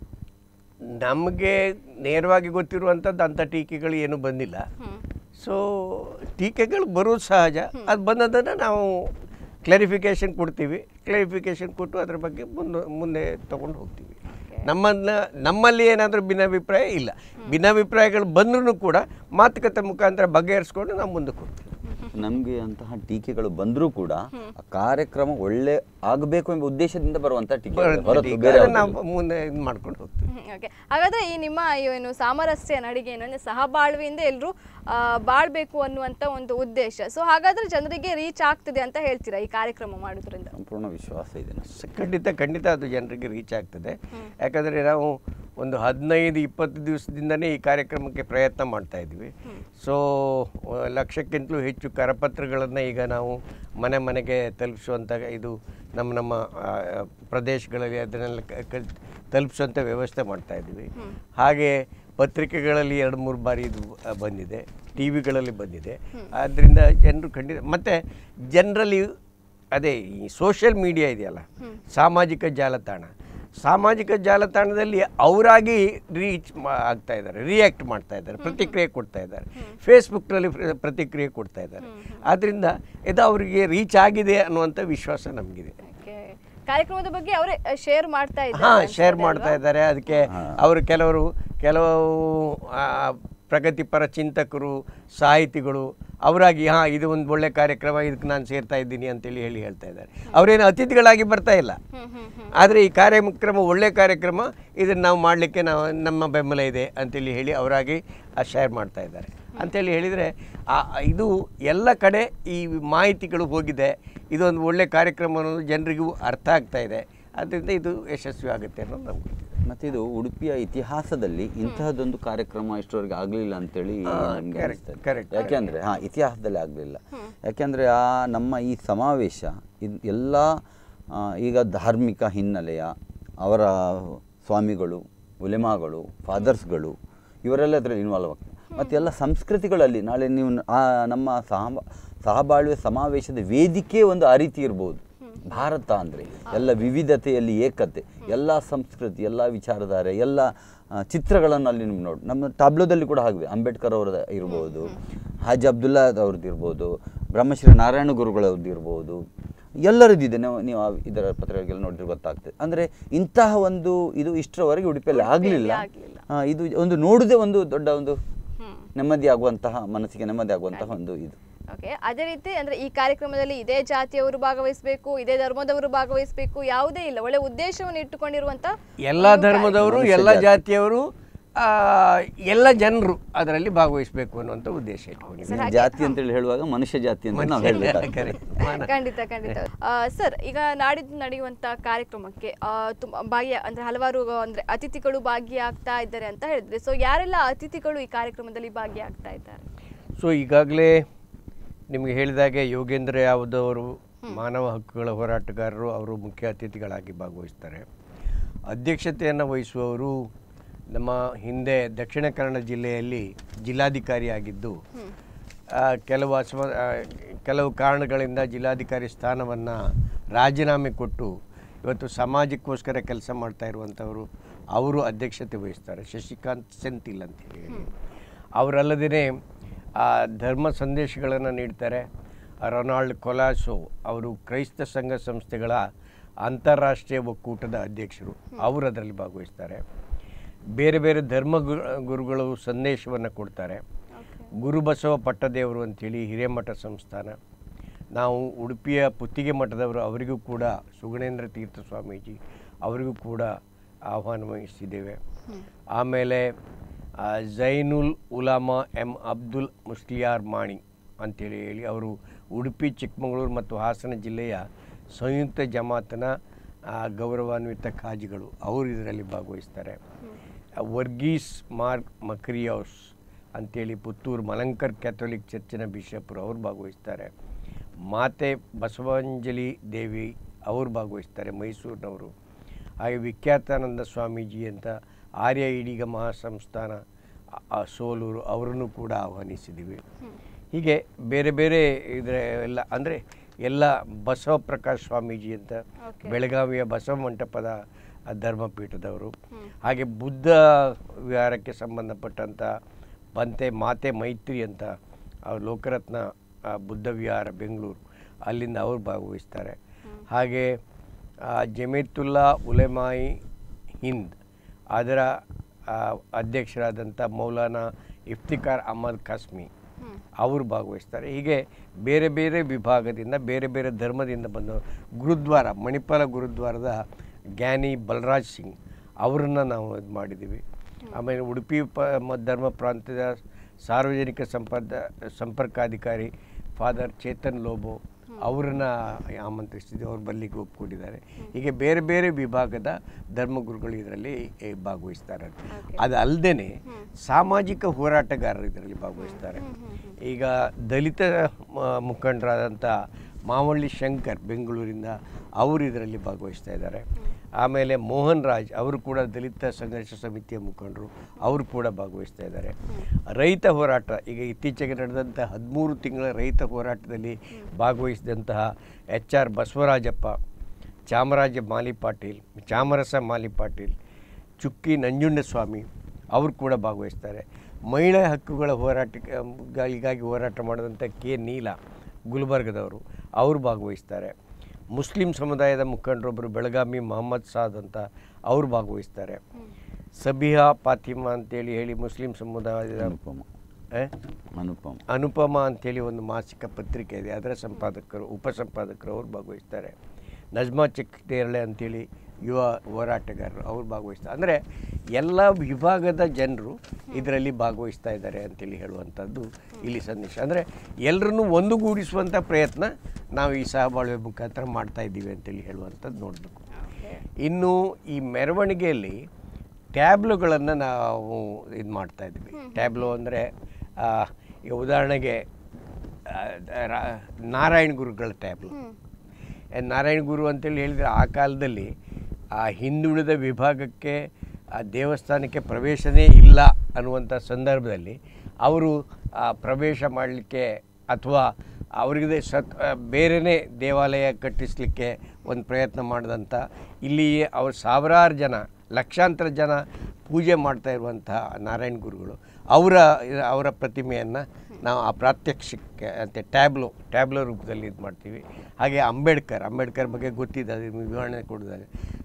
S3: ನಮಗೆ ನೇರವಾಗಿ ಗೊತ್ತಿರುವಂಥದ್ದು ಅಂಥ ಟೀಕೆಗಳು ಏನೂ ಬಂದಿಲ್ಲ
S1: ಹ್ಮ್
S3: ಸೊ ಟೀಕೆಗಳು ಬರೋದು ಸಹಜ ಅದು ಬಂದದನ್ನು ನಾವು ಕ್ಲಾರಿಫಿಕೇಷನ್ ಕೊಡ್ತೀವಿ ಕ್ಲಾರಿಫಿಕೇಷನ್ ಕೊಟ್ಟು ಅದ್ರ ಬಗ್ಗೆ ಮುಂದೆ ಮುಂದೆ ತೊಗೊಂಡು ಹೋಗ್ತೀವಿ ನಮ್ಮನ್ನ ನಮ್ಮಲ್ಲಿ ಏನಾದರೂ ಭಿನ್ನಾಭಿಪ್ರಾಯ ಇಲ್ಲ ಭಿನ್ನಾಭಿಪ್ರಾಯಗಳು ಬಂದ್ರೂ ಕೂಡ ಮಾತುಕತೆ ಮುಖಾಂತರ ಬಗೆಹರಿಸ್ಕೊಂಡು ನಾವು ಮುಂದಕ್ಕೆ ಹೋಗ್ತೀವಿ
S2: ನಮಗೆ ಅಂತಹ ಟೀಕೆಗಳು ಬಂದರೂ ಕೂಡ ಆ ಕಾರ್ಯಕ್ರಮ ಒಳ್ಳೆ ಆಗಬೇಕು ಎಂಬ ಉದ್ದೇಶದಿಂದ ಬರುವಂಥ ಟೀಕೆ ಹೊರತು ಬೇರೆ
S3: ಅದನ್ನ
S2: ಯಾವುದೂ
S3: ನಾವು ಮುಂದೆ ಇದು ಮಾಡ್ಕೊಂಡು ಹೋಗ್ತೀವಿ
S1: ಓಕೆ ಹಾಗಾದ್ರೆ ಈ ನಿಮ್ಮ ಈ ಏನು ಸಾಮರಸ್ಯ ನಡಿಗೆ ಏನಂದ್ರೆ ಸಹಬಾಳ್ವೆಯಿಂದ ಎಲ್ಲರೂ ಬಾಳ್ಬೇಕು ಅನ್ನುವಂಥ ಒಂದು ಉದ್ದೇಶ ಸೊ ಹಾಗಾದ್ರೆ ಜನರಿಗೆ ರೀಚ್ ಆಗ್ತದೆ ಅಂತ ಹೇಳ್ತೀರಾ ಈ ಕಾರ್ಯಕ್ರಮ ಮಾಡೋದ್ರಿಂದ
S2: ಸಂಪೂರ್ಣ ವಿಶ್ವಾಸ ಇದೆ ನಮ್ಗೆ.
S3: ಸ- ಖಂಡಿತ ಖಂಡಿತ ಅದು ಜನರಿಗೆ ರೀಚ್ ಆಗ್ತದೆ ಯಾಕಂದರೆ ನಾವು ಒಂದು ಹದಿನೈದು ಇಪ್ಪತ್ತು ದಿವಸದಿಂದನೇ ಈ ಕಾರ್ಯಕ್ರಮಕ್ಕೆ ಪ್ರಯತ್ನ ಮಾಡ್ತಾ ಇದ್ವಿ ಸೊ ಲಕ್ಷಕ್ಕಿಂತಲೂ ಹೆಚ್ಚು ಕರಪತ್ರಗಳನ್ನು ಈಗ ನಾವು ಮನೆ ಮನೆಗೆ ತಲುಪಿಸುವಂಥ ಇದು ನಮ್ಮ ನಮ್ಮ ಆ, ಪ್ರದೇಶಗಳಲ್ಲಿ ಅದನ್ನೆಲ್ಲ ಕ- ಕ- ತಲುಪಿಸುವಂಥ ವ್ಯವಸ್ಥೆ ಮಾಡ್ತಾ ಇದ್ವಿ ಹಾಗೆ ಪತ್ರಿಕೆಗಳಲ್ಲಿ ಎರಡು ಮೂರು ಬಾರಿ ಇದು ಆ, ಬಂದಿದೆ ಟಿ ವಿಗಳಲ್ಲಿ ಬಂದಿದೆ ಆದ್ದರಿಂದ ಜನರು ಖಂಡಿತ ಮತ್ತು ಜನರಲ್ಲಿ ಅದೇ ಈ ಸೋಷಿಯಲ್ ಮೀಡಿಯಾ ಇದೆಯಲ್ಲ ಸಾಮಾಜಿಕ ಜಾಲತಾಣ ಸಾಮಾಜಿಕ ಜಾಲತಾಣದಲ್ಲಿ ಅವರಾಗಿ ರೀಚ್ ಆಗ್ತಾ ಇದ್ದಾರೆ ರಿಯಾಕ್ಟ್ ಮಾಡ್ತಾ ಇದ್ದಾರೆ ಪ್ರತಿಕ್ರಿಯೆ ಕೊಡ್ತಾ ಇದ್ದಾರೆ ಫೇಸ್ಬುಕ್ನಲ್ಲಿ ಪ್ರತಿಕ್ರಿಯೆ ಕೊಡ್ತಾ ಇದ್ದಾರೆ ಆದ್ದರಿಂದ ಇದು ಅವರಿಗೆ ರೀಚ್ ಆಗಿದೆ ಅನ್ನುವಂಥ ವಿಶ್ವಾಸ ನಮಗಿದೆ
S1: ಓಕೆ ಕಾರ್ಯಕ್ರಮದ ಬಗ್ಗೆ ಅವರೇ ಶೇರ್ ಮಾಡ್ತಾ
S3: ಹಾಂ
S1: ಇದ್ದಾರೆ
S3: ಶೇರ್ ಮಾಡ್ತಾ ಇದ್ದಾರೆ ಅದಕ್ಕೆ ಅವರು ಕೆಲವರು ಕೆಲವು ಆ, ಪ್ರಗತಿಪರ ಚಿಂತಕರು ಸಾಹಿತಿಗಳು ಅವರಾಗಿ ಹಾಂ ಇದು ಒಂದು ಒಳ್ಳೆ ಕಾರ್ಯಕ್ರಮ ಇದಕ್ಕೆ ನಾನು ಸೇರ್ತಾ ಇದ್ದೀನಿ ಅಂತೇಳಿ ಹೇಳಿ ಹೇಳ್ತಾ ಇದ್ದಾರೆ ಅವರೇನು ಅತಿಥಿಗಳಾಗಿ ಬರ್ತಾ ಇಲ್ಲ
S1: ಹ್ಮ್ ಹ್ಮ್ ಹ್ಮ್
S3: ಆದರೆ ಈ ಕಾರ್ಯಕ್ರಮ ಒಳ್ಳೆ ಕಾರ್ಯಕ್ರಮ ಇದನ್ನು ನಾವು ಮಾಡಲಿಕ್ಕೆ ನಾವು ನಮ್ಮ ಬೆಂಬಲ ಇದೆ ಅಂತೇಳಿ ಹೇಳಿ ಅವರಾಗಿ ಶೇರ್ ಮಾಡ್ತಾ ಇದ್ದಾರೆ ಅಂತೇಳಿ ಹೇಳಿದರೆ ಇದು ಎಲ್ಲ ಕಡೆ ಈ ಮಾಹಿತಿಗಳು ಹೋಗಿದೆ ಇದೊಂದು ಒಳ್ಳೆ ಕಾರ್ಯಕ್ರಮ ಅನ್ನೋದು ಜನರಿಗೂ ಅರ್ಥ ಆಗ್ತಾ ಇದೆ ಅದರಿಂದ ಇದು ಯಶಸ್ವಿ ಆಗುತ್ತೆ ಅನ್ನೋದು ನಮಗೆ
S2: ಮತ್ತೆ ಇದು ಉಡುಪಿಯ ಇತಿಹಾಸದಲ್ಲಿ ಇಂತಹದೊಂದು ಕಾರ್ಯಕ್ರಮ ಇಷ್ಟರವರೆಗೆ ಆಗಲಿಲ್ಲ ಅಂತೇಳಿ
S3: ಹಾ,
S2: ನಮ್ಗೆ
S3: correct,
S2: ಅನಿಸ್ತದೆ.
S3: correct.
S2: ಯಾಕೆಂದ್ರೆ ಹಾ ಇತಿಹಾಸದಲ್ಲಿ ಆಗಲಿಲ್ಲ ಯಾಕೆಂದ್ರೆ ಆ ನಮ್ಮ ಈ ಸಮಾವೇಶ ಇದು ಎಲ್ಲ ಆ, ಈಗ ಧಾರ್ಮಿಕ ಹಿನ್ನೆಲೆಯ ಅವರ ಸ್ವಾಮಿಗಳು ಉಲೆಮಾಗಳು ಫಾದರ್ಸ್ಗಳು ಇವರೆಲ್ಲ ಅದರಲ್ಲಿ ಇನ್ವಾಲ್ವ್ ಆಗ್ತಾರೆ ಮತ್ತು ಎಲ್ಲ ಸಂಸ್ಕೃತಿಗಳಲ್ಲಿ ನಾಳೆ ನೀವು ನ- ಆ ನಮ್ಮ ಸಹ ಸಹಬಾಳ್ವೆ ಸಮಾವೇಶದ ವೇದಿಕೆ ಒಂದು ಆ ರೀತಿ ಇರ್ಬೋದು ಭಾರತ ಅಂದರೆ ಎಲ್ಲ ವಿವಿಧತೆಯಲ್ಲಿ ಏಕತೆ ಎಲ್ಲ ಸಂಸ್ಕೃತಿ ಎಲ್ಲ ವಿಚಾರಧಾರೆ ಎಲ್ಲ ಆ, ಚಿತ್ರಗಳನ್ನು ಅಲ್ಲಿ ನಿಮ್ಗೆ ನೋಡಿ ನಮ್ಮ ಟಾಬ್ಲೋದಲ್ಲಿ ಕೂಡ ಹಾಗೆ ಅಂಬೇಡ್ಕರ್ ಅವರದ ಇರ್ಬೋದು ಹಾಜ್ ಅಬ್ದುಲ್ಲಾ ಅವ್ರದ್ದು ಇರ್ಬೋದು ಬ್ರಹ್ಮಶ್ರೀ ನಾರಾಯಣ ಗುರುಗಳವ್ರದ್ದು ಇರ್ಬೋದು ಎಲ್ಲರದ್ದಿದೆ ನೀವು ನೀವು ಆ ಇದರ ಪತ್ರಿಕೆಗಳು ನೋಡಿದ್ರೆ ಗೊತ್ತಾಗ್ತದೆ ಅಂದರೆ ಇಂತಹ ಒಂದು ಇದು ಇಷ್ಟರವರೆಗೆ ಉಡುಪಿಯಲ್ಲಿ ಆಗಲಿಲ್ಲ
S1: ಆಗ್ಲಿಲ್ಲ.
S2: ಇದು ಒಂದು ನೋಡುದೇ ಒಂದು ದೊಡ್ಡ ಒಂದು
S1: ಹ್ಮ್
S2: ನೆಮ್ಮದಿ ಆಗುವಂತಹ ಮನಸ್ಸಿಗೆ ನೆಮ್ಮದಿ ಆಗುವಂತಹ ಒಂದು ಇದು
S1: ಓಕೆ ಅದೇ ರೀತಿ ಅಂದ್ರೆ ಈ ಕಾರ್ಯಕ್ರಮದಲ್ಲಿ ಇದೇ ಜಾತಿಯವರು ಭಾಗವಹಿಸಬೇಕು ಇದೇ ಧರ್ಮದವರು ಭಾಗವಹಿಸಬೇಕು ಯಾವುದೇ ಇಲ್ಲ ಒಳ್ಳೆ ಉದ್ದೇಶವನ್ನು ಇಟ್ಟುಕೊಂಡಿರುವಂತ
S3: ಎಲ್ಲ
S1: ಒಂದು
S3: ಧರ್ಮದವರು
S2: ಮನುಷ್ಯ
S3: ಎಲ್ಲ
S2: ಜಾತಿ.
S3: ಜಾತಿಯವರು ಆ, ಎಲ್ಲ ಜನರು ಅದರಲ್ಲಿ ಭಾಗವಹಿಸಬೇಕು ಅನ್ನುವಂಥ ಉದ್ದೇಶ ಇಟ್ಕೊಂಡಿದ್ದೀವಿ
S2: ನೀವು ಜಾತಿ ಅಂತೇಳಿ ಹೇಳುವಾಗ ಮನುಷ್ಯ ಜಾತಿ ಅಂತ ನಾವು ಹೇಳಬೇಕಾಗ್ತದೆ
S3: Correct.
S1: ಕಾರ್ಯಕ್ರಮ. ಖಂಡಿತ ಖಂಡಿತ ಸರ್ ಈಗ ನಾಡಿದ್ದು ನಡೆಯುವಂತ ಕಾರ್ಯಕ್ರಮಕ್ಕೆ ಆ, ತುಂಬ ಭಾಗ್ಯ ಅಂದ್ರೆ ಹಲವಾರು ಅಂದ್ರೆ ಅತಿಥಿಗಳು ಭಾಗಿಯಾಗ್ತಾ ಇದ್ದಾರೆ ಅಂತ ಹೇಳಿದ್ರೆ ಸೊ ಯಾರೆಲ್ಲ ಅತಿಥಿಗಳು ಈ ಕಾರ್ಯಕ್ರಮದಲ್ಲಿ ಭಾಗಿಯಾಗ್ತಾ ಇದ್ದಾರೆ
S3: ಸೊ ಈಗಾಗಲೇ ನಿಮಗೆ ಹೇಳಿದಾಗೆ ಯೋಗೇಂದ್ರ ಯಾವದವರು ಮಾನವ ಹಕ್ಕುಗಳ ಹೋರಾಟಗಾರರು ಅವರು ಮುಖ್ಯ ಅತಿಥಿಗಳಾಗಿ ಭಾಗವಹಿಸ್ತಾರೆ ಅಧ್ಯಕ್ಷತೆಯನ್ನು ವಹಿಸುವವರು ನಮ್ಮ ಹಿಂದೆ ದಕ್ಷಿಣ ಕನ್ನಡ ಜಿಲ್ಲೆಯಲ್ಲಿ ಜಿಲ್ಲಾಧಿಕಾರಿ ಆಗಿದ್ದು ಆ, ಕೆಲವು ಅಸಮ ಆ, ಕೆಲವು ಕಾರಣಗಳಿಂದ ಜಿಲ್ಲಾಧಿಕಾರಿ ಸ್ಥಾನವನ್ನು ರಾಜೀನಾಮೆ ಕೊಟ್ಟು ಇವತ್ತು ಸಮಾಜಕ್ಕೋಸ್ಕರ ಕೆಲಸ ಮಾಡ್ತಾ ಇರುವಂಥವರು ಅವರು ಅಧ್ಯಕ್ಷತೆ ವಹಿಸ್ತಾರೆ ಶಶಿಕಾಂತ್ ಸೆಂತಿಲ್ ಅಂತ ಹೇಳಿ ಅವರಲ್ಲದೇ ಆ ಧರ್ಮ ಸಂದೇಶಗಳನ್ನು ನೀಡ್ತಾರೆ ರೊನಾಲ್ಡ್ ಕೊಲಾಸೋ ಅವರು ಕ್ರೈಸ್ತ ಸಂಘ ಸಂಸ್ಥೆಗಳ ಅಂತಾರಾಷ್ಟ್ರೀಯ ಒಕ್ಕೂಟದ ಅಧ್ಯಕ್ಷರು ಅವರು ಅದರಲ್ಲಿ ಭಾಗವಹಿಸ್ತಾರೆ ಬೇರೆ ಬೇರೆ ಧರ್ಮ ಗು- ಗುರುಗಳು ಸಂದೇಶವನ್ನು ಕೊಡ್ತಾರೆ ಗುರುಬಸವ ಪಟ್ಟದೇವರು ಅಂತೇಳಿ ಹಿರೇಮಠ ಸಂಸ್ಥಾನ ನಾವು ಉಡುಪಿಯ ಪುತ್ತಿಗೆ ಮಠದವರು ಅವರಿಗೂ ಕೂಡ ಸುಗುಣೇಂದ್ರ ತೀರ್ಥ ಸ್ವಾಮೀಜಿ ಅವರಿಗೂ ಕೂಡ ಆಹ್ವಾನ ವಹಿಸಿದ್ದೇವೆ ಆಮೇಲೆ ಆ, ಜೈನುಲ್ ಉಲಾಮಾ ಎಂ ಅಬ್ದುಲ್ ಮುಸ್ಲಿಯಾರ್ ಮಾಣಿ ಅಂತೇಳಿ ಹೇಳಿ ಅವರು ಉಡುಪಿ ಚಿಕ್ಕಮಗಳೂರು ಮತ್ತು ಹಾಸನ ಜಿಲ್ಲೆಯ ಸಂಯುಕ್ತ ಜಮಾತನ ಆ, ಗೌರವಾನ್ವಿತ ಖಾಜಿಗಳು ಅವರು ಇದರಲ್ಲಿ ಭಾಗವಹಿಸ್ತಾರೆ ವರ್ಗೀಸ್ ಮಾರ್ಕ್ ಮಕ್ರಿಯೋಸ್ ಅಂತೇಳಿ ಪುತ್ತೂರು ಮಲಂಕರ್ ಕ್ಯಾಥೋಲಿಕ್ ಚರ್ಚಿನ ಬಿಷಪ್ರು ಅವರು ಭಾಗವಹಿಸ್ತಾರೆ ಮಾತೆ ಬಸವಾಂಜಲಿ ದೇವಿ ಅವರು ಭಾಗವಹಿಸ್ತಾರೆ ಮೈಸೂರಿನವರು ಹಾಗೆ ವಿಖ್ಯಾತಾನಂದ ಸ್ವಾಮೀಜಿ ಅಂತ ಆರ್ಯ ಈಡಿಗ ಮಹಾಸಂಸ್ಥಾನ ಆ- ಆ ಸೋಲೂರು ಅವರನ್ನು ಕೂಡ ಆಹ್ವಾನಿಸಿದ್ದೀವಿ ಹೀಗೆ ಬೇರೆ ಬೇರೆ ಇದರ ಎಲ್ಲ ಅಂದರೆ ಎಲ್ಲ ಬಸವ ಪ್ರಕಾಶ್ ಸ್ವಾಮೀಜಿ ಅಂತ
S1: Okay.
S3: ಬೆಳಗಾವಿಯ ಬಸವ ಮಂಟಪದ ಆ ಧರ್ಮಪೀಠದವರು ಹಾಗೆ ಬುದ್ಧ ವಿಹಾರಕ್ಕೆ ಸಂಬಂಧಪಟ್ಟಂಥ ಪಂತೆ ಮಾತೆ ಮೈತ್ರಿ ಅಂತ ಅವ್ರು ಲೋಕರತ್ನ ಆ, ಬುದ್ಧ ವಿಹಾರ ಬೆಂಗಳೂರು ಅಲ್ಲಿಂದ ಅವರು ಭಾಗವಹಿಸ್ತಾರೆ ಹಾಗೆ ಆ, ಜಮೀತುಲ್ಲಾ ಉಲೆಮಾಯಿ ಹಿಂದ್ ಅದರ ಆ, ಅಧ್ಯಕ್ಷರಾದಂಥ ಮೌಲಾನಾ ಇಫ್ತಿಕಾರ್ ಅಹಮದ್ ಖಾಸ್ಮಿ ಅವರು ಭಾಗವಹಿಸ್ತಾರೆ ಹೀಗೆ ಬೇರೆ ಬೇರೆ ವಿಭಾಗದಿಂದ ಬೇರೆ ಬೇರೆ ಧರ್ಮದಿಂದ ಬಂದ ಗುರುದ್ವಾರ ಮಣಿಪಾಲ ಗುರುದ್ವಾರದ ಜ್ಞಾನಿ ಬಲರಾಜ್ ಸಿಂಗ್ ಅವರನ್ನು ನಾವು ಇದು ಮಾಡಿದ್ದೀವಿ ಆಮೇಲೆ ಉಡುಪಿ ಪ ಮ- ಧರ್ಮ ಪ್ರಾಂತ್ಯದ ಸಾರ್ವಜನಿಕ ಸಂಪರ್ಕ ಸಂಪರ್ಕಾಧಿಕಾರಿ ಫಾದರ್ ಚೇತನ್ ಲೋಬೋ ಅವರನ್ನ ಆಮಂತ್ರಿಸಿದ್ವಿ ಅವ್ರು ಬರ್ಲಿಕ್ಕೆ ಒಪ್ಕೊಂಡಿದ್ದಾರೆ ಹೀಗೆ ಬೇರೆ ಬೇರೆ ವಿಭಾಗದ ಧರ್ಮಗುರುಗಳು ಇದರಲ್ಲಿ ಏ, ಭಾಗವಹಿಸ್ತಾರೆ ಅದು ಅಲ್ಲದೆ ಸಾಮಾಜಿಕ ಹೋರಾಟಗಾರರು ಇದರಲ್ಲಿ ಭಾಗವಹಿಸ್ತಾರೆ ಈಗ ದಲಿತ ಮ- ಮುಖಂಡರಾದಂಥ ಮಾವಳ್ಳಿ ಶಂಕರ್ ಬೆಂಗಳೂರಿಂದ ಅವರು ಇದರಲ್ಲಿ ಭಾಗವಹಿಸ್ತಾ ಇದ್ದಾರೆ ಆಮೇಲೆ ಮೋಹನ್ ರಾಜ್ ಅವರು ಕೂಡ ದಲಿತ ಸಂಘರ್ಷ ಸಮಿತಿಯ ಮುಖಂಡರು ಅವರು ಕೂಡ ಭಾಗವಹಿಸ್ತಾ ಇದ್ದಾರೆ ರೈತ ಹೋರಾಟ ಈಗ ಇತ್ತೀಚೆಗೆ ನಡೆದಂಥ ಹದಿಮೂರು ತಿಂಗಳ ರೈತ ಹೋರಾಟದಲ್ಲಿ ಭಾಗವಹಿಸಿದಂತಹ ಎಚ್ ಆರ್ ಬಸವರಾಜಪ್ಪ ಚಾಮರಾಜ ಮಾಲಿ ಪಾಟೀಲ್ ಚಾಮರಸ ಮಾಲಿ ಪಾಟೀಲ್ ಚುಕ್ಕಿ ನಂಜುಂಡಸ್ವಾಮಿ ಅವರು ಕೂಡ ಭಾಗವಹಿಸ್ತಾರೆ ಮಹಿಳಾ ಹಕ್ಕುಗಳ ಹೋರಾಟಕ್ಕಾಗಿ ಹೋರಾಟ ಮಾಡಿದಂಥ ಕೆ ನೀಲ ಗುಲ್ಬರ್ಗದವರು ಅವರು ಭಾಗವಹಿಸ್ತಾರೆ ಮುಸ್ಲಿಂ ಸಮುದಾಯದ ಮುಖಂಡರೊಬ್ಬರು ಬೆಳಗಾವಿ ಮೊಹಮ್ಮದ್ ಸಾದ್ ಅಂತ ಅವರು ಭಾಗವಹಿಸ್ತಾರೆ ಸಬಿಹಾ ಫಾತಿಮಾ ಅಂತೇಳಿ ಹೇಳಿ ಮುಸ್ಲಿಂ ಸಮುದಾಯದ
S2: ಅನುಪಮ
S3: ಆ?
S2: ಅನುಪಮ
S3: ಅನುಪಮ ಅಂತೇಳಿ ಒಂದು ಮಾಸಿಕ ಪತ್ರಿಕೆ ಇದೆ ಅದರ ಸಂಪಾದಕರು ಉಪಸಂಪಾದಕರು ಅವರು ಭಾಗವಹಿಸ್ತಾರೆ ನಜ್ಮಾ ಚೆಕ್ ನೇರಳೆ ಅಂತೇಳಿ ಯುವ ಹೋರಾಟಗಾರರು ಅವರು ಭಾಗವಹಿಸ್ತಾರೆ ಅಂದರೆ ಎಲ್ಲ ವಿಭಾಗದ ಜನರು ಇದರಲ್ಲಿ ಭಾಗವಹಿಸ್ತಾ ಇದ್ದಾರೆ ಅಂತೇಳಿ ಹೇಳುವಂಥದ್ದು ಇಲ್ಲಿ ಸಂದೇಶ ಅಂದರೆ ಎಲ್ಲರನ್ನೂ ಒಂದುಗೂಡಿಸುವಂಥ ಪ್ರಯತ್ನ ನಾವು ಈ ಸಹಬಾಳ್ವೆ ಮುಖಾಂತರ ಮಾಡ್ತಾ ಇದ್ದೀವಿ ಅಂತೇಳಿ ಹೇಳುವಂಥದ್ದು ನೋಡಬೇಕು ಇನ್ನು ಈ ಮೆರವಣಿಗೆಯಲ್ಲಿ ಟ್ಯಾಬ್ಲುಗಳನ್ನು ನಾವು ಇದು ಮಾಡ್ತಾ ಇದ್ವಿ ಟ್ಯಾಬ್ಲು ಅಂದರೆ ಈಗ ಉದಾಹರಣೆಗೆ ಆ, ರಾ- ನಾರಾಯಣ ಗುರುಗಳ ಟ್ಯಾಬ್ಲು ಏ, ನಾರಾಯಣ ಗುರು ಅಂತೇಳಿ ಹೇಳಿದರೆ ಆ ಕಾಲದಲ್ಲಿ ಆ ಹಿಂದುಳಿದ ವಿಭಾಗಕ್ಕೆ ಆ ದೇವಸ್ಥಾನಕ್ಕೆ ಪ್ರವೇಶನೇ ಇಲ್ಲ ಅನ್ನುವಂಥ ಸಂದರ್ಭದಲ್ಲಿ ಅವರು ಆ ಪ್ರವೇಶ ಮಾಡಲಿಕ್ಕೆ ಅಥವಾ ಅವರಿಗೆ ಸತ್ ಆ, ಬೇರೆಯೇ ದೇವಾಲಯ ಕಟ್ಟಿಸಲಿಕ್ಕೆ ಒಂದು ಪ್ರಯತ್ನ ಮಾಡಿದಂಥ ಇಲ್ಲಿ ಅವ್ರು ಸಾವಿರಾರು ಜನ ಲಕ್ಷಾಂತರ ಜನ ಪೂಜೆ ಮಾಡ್ತಾ ಇರುವಂಥ ನಾರಾಯಣ ಗುರುಗಳು ಅವರ ಅವರ ಪ್ರತಿಮೆಯನ್ನು ನಾವು ಆ ಪ್ರಾತ್ಯಕ್ಷಿಕ ಅಂತ ಟ್ಯಾಬ್ಲೋ ಟ್ಯಾಬ್ಲೋ ರೂಪದಲ್ಲಿ ಇದು ಮಾಡ್ತೀವಿ ಹಾಗೆ ಅಂಬೇಡ್ಕರ್ ಅಂಬೇಡ್ಕರ್ ಬಗ್ಗೆ ಗೊತ್ತಿದೆ ಅದನ್ನು ವಿವರಣೆ ಕೊಡಿದಾಗ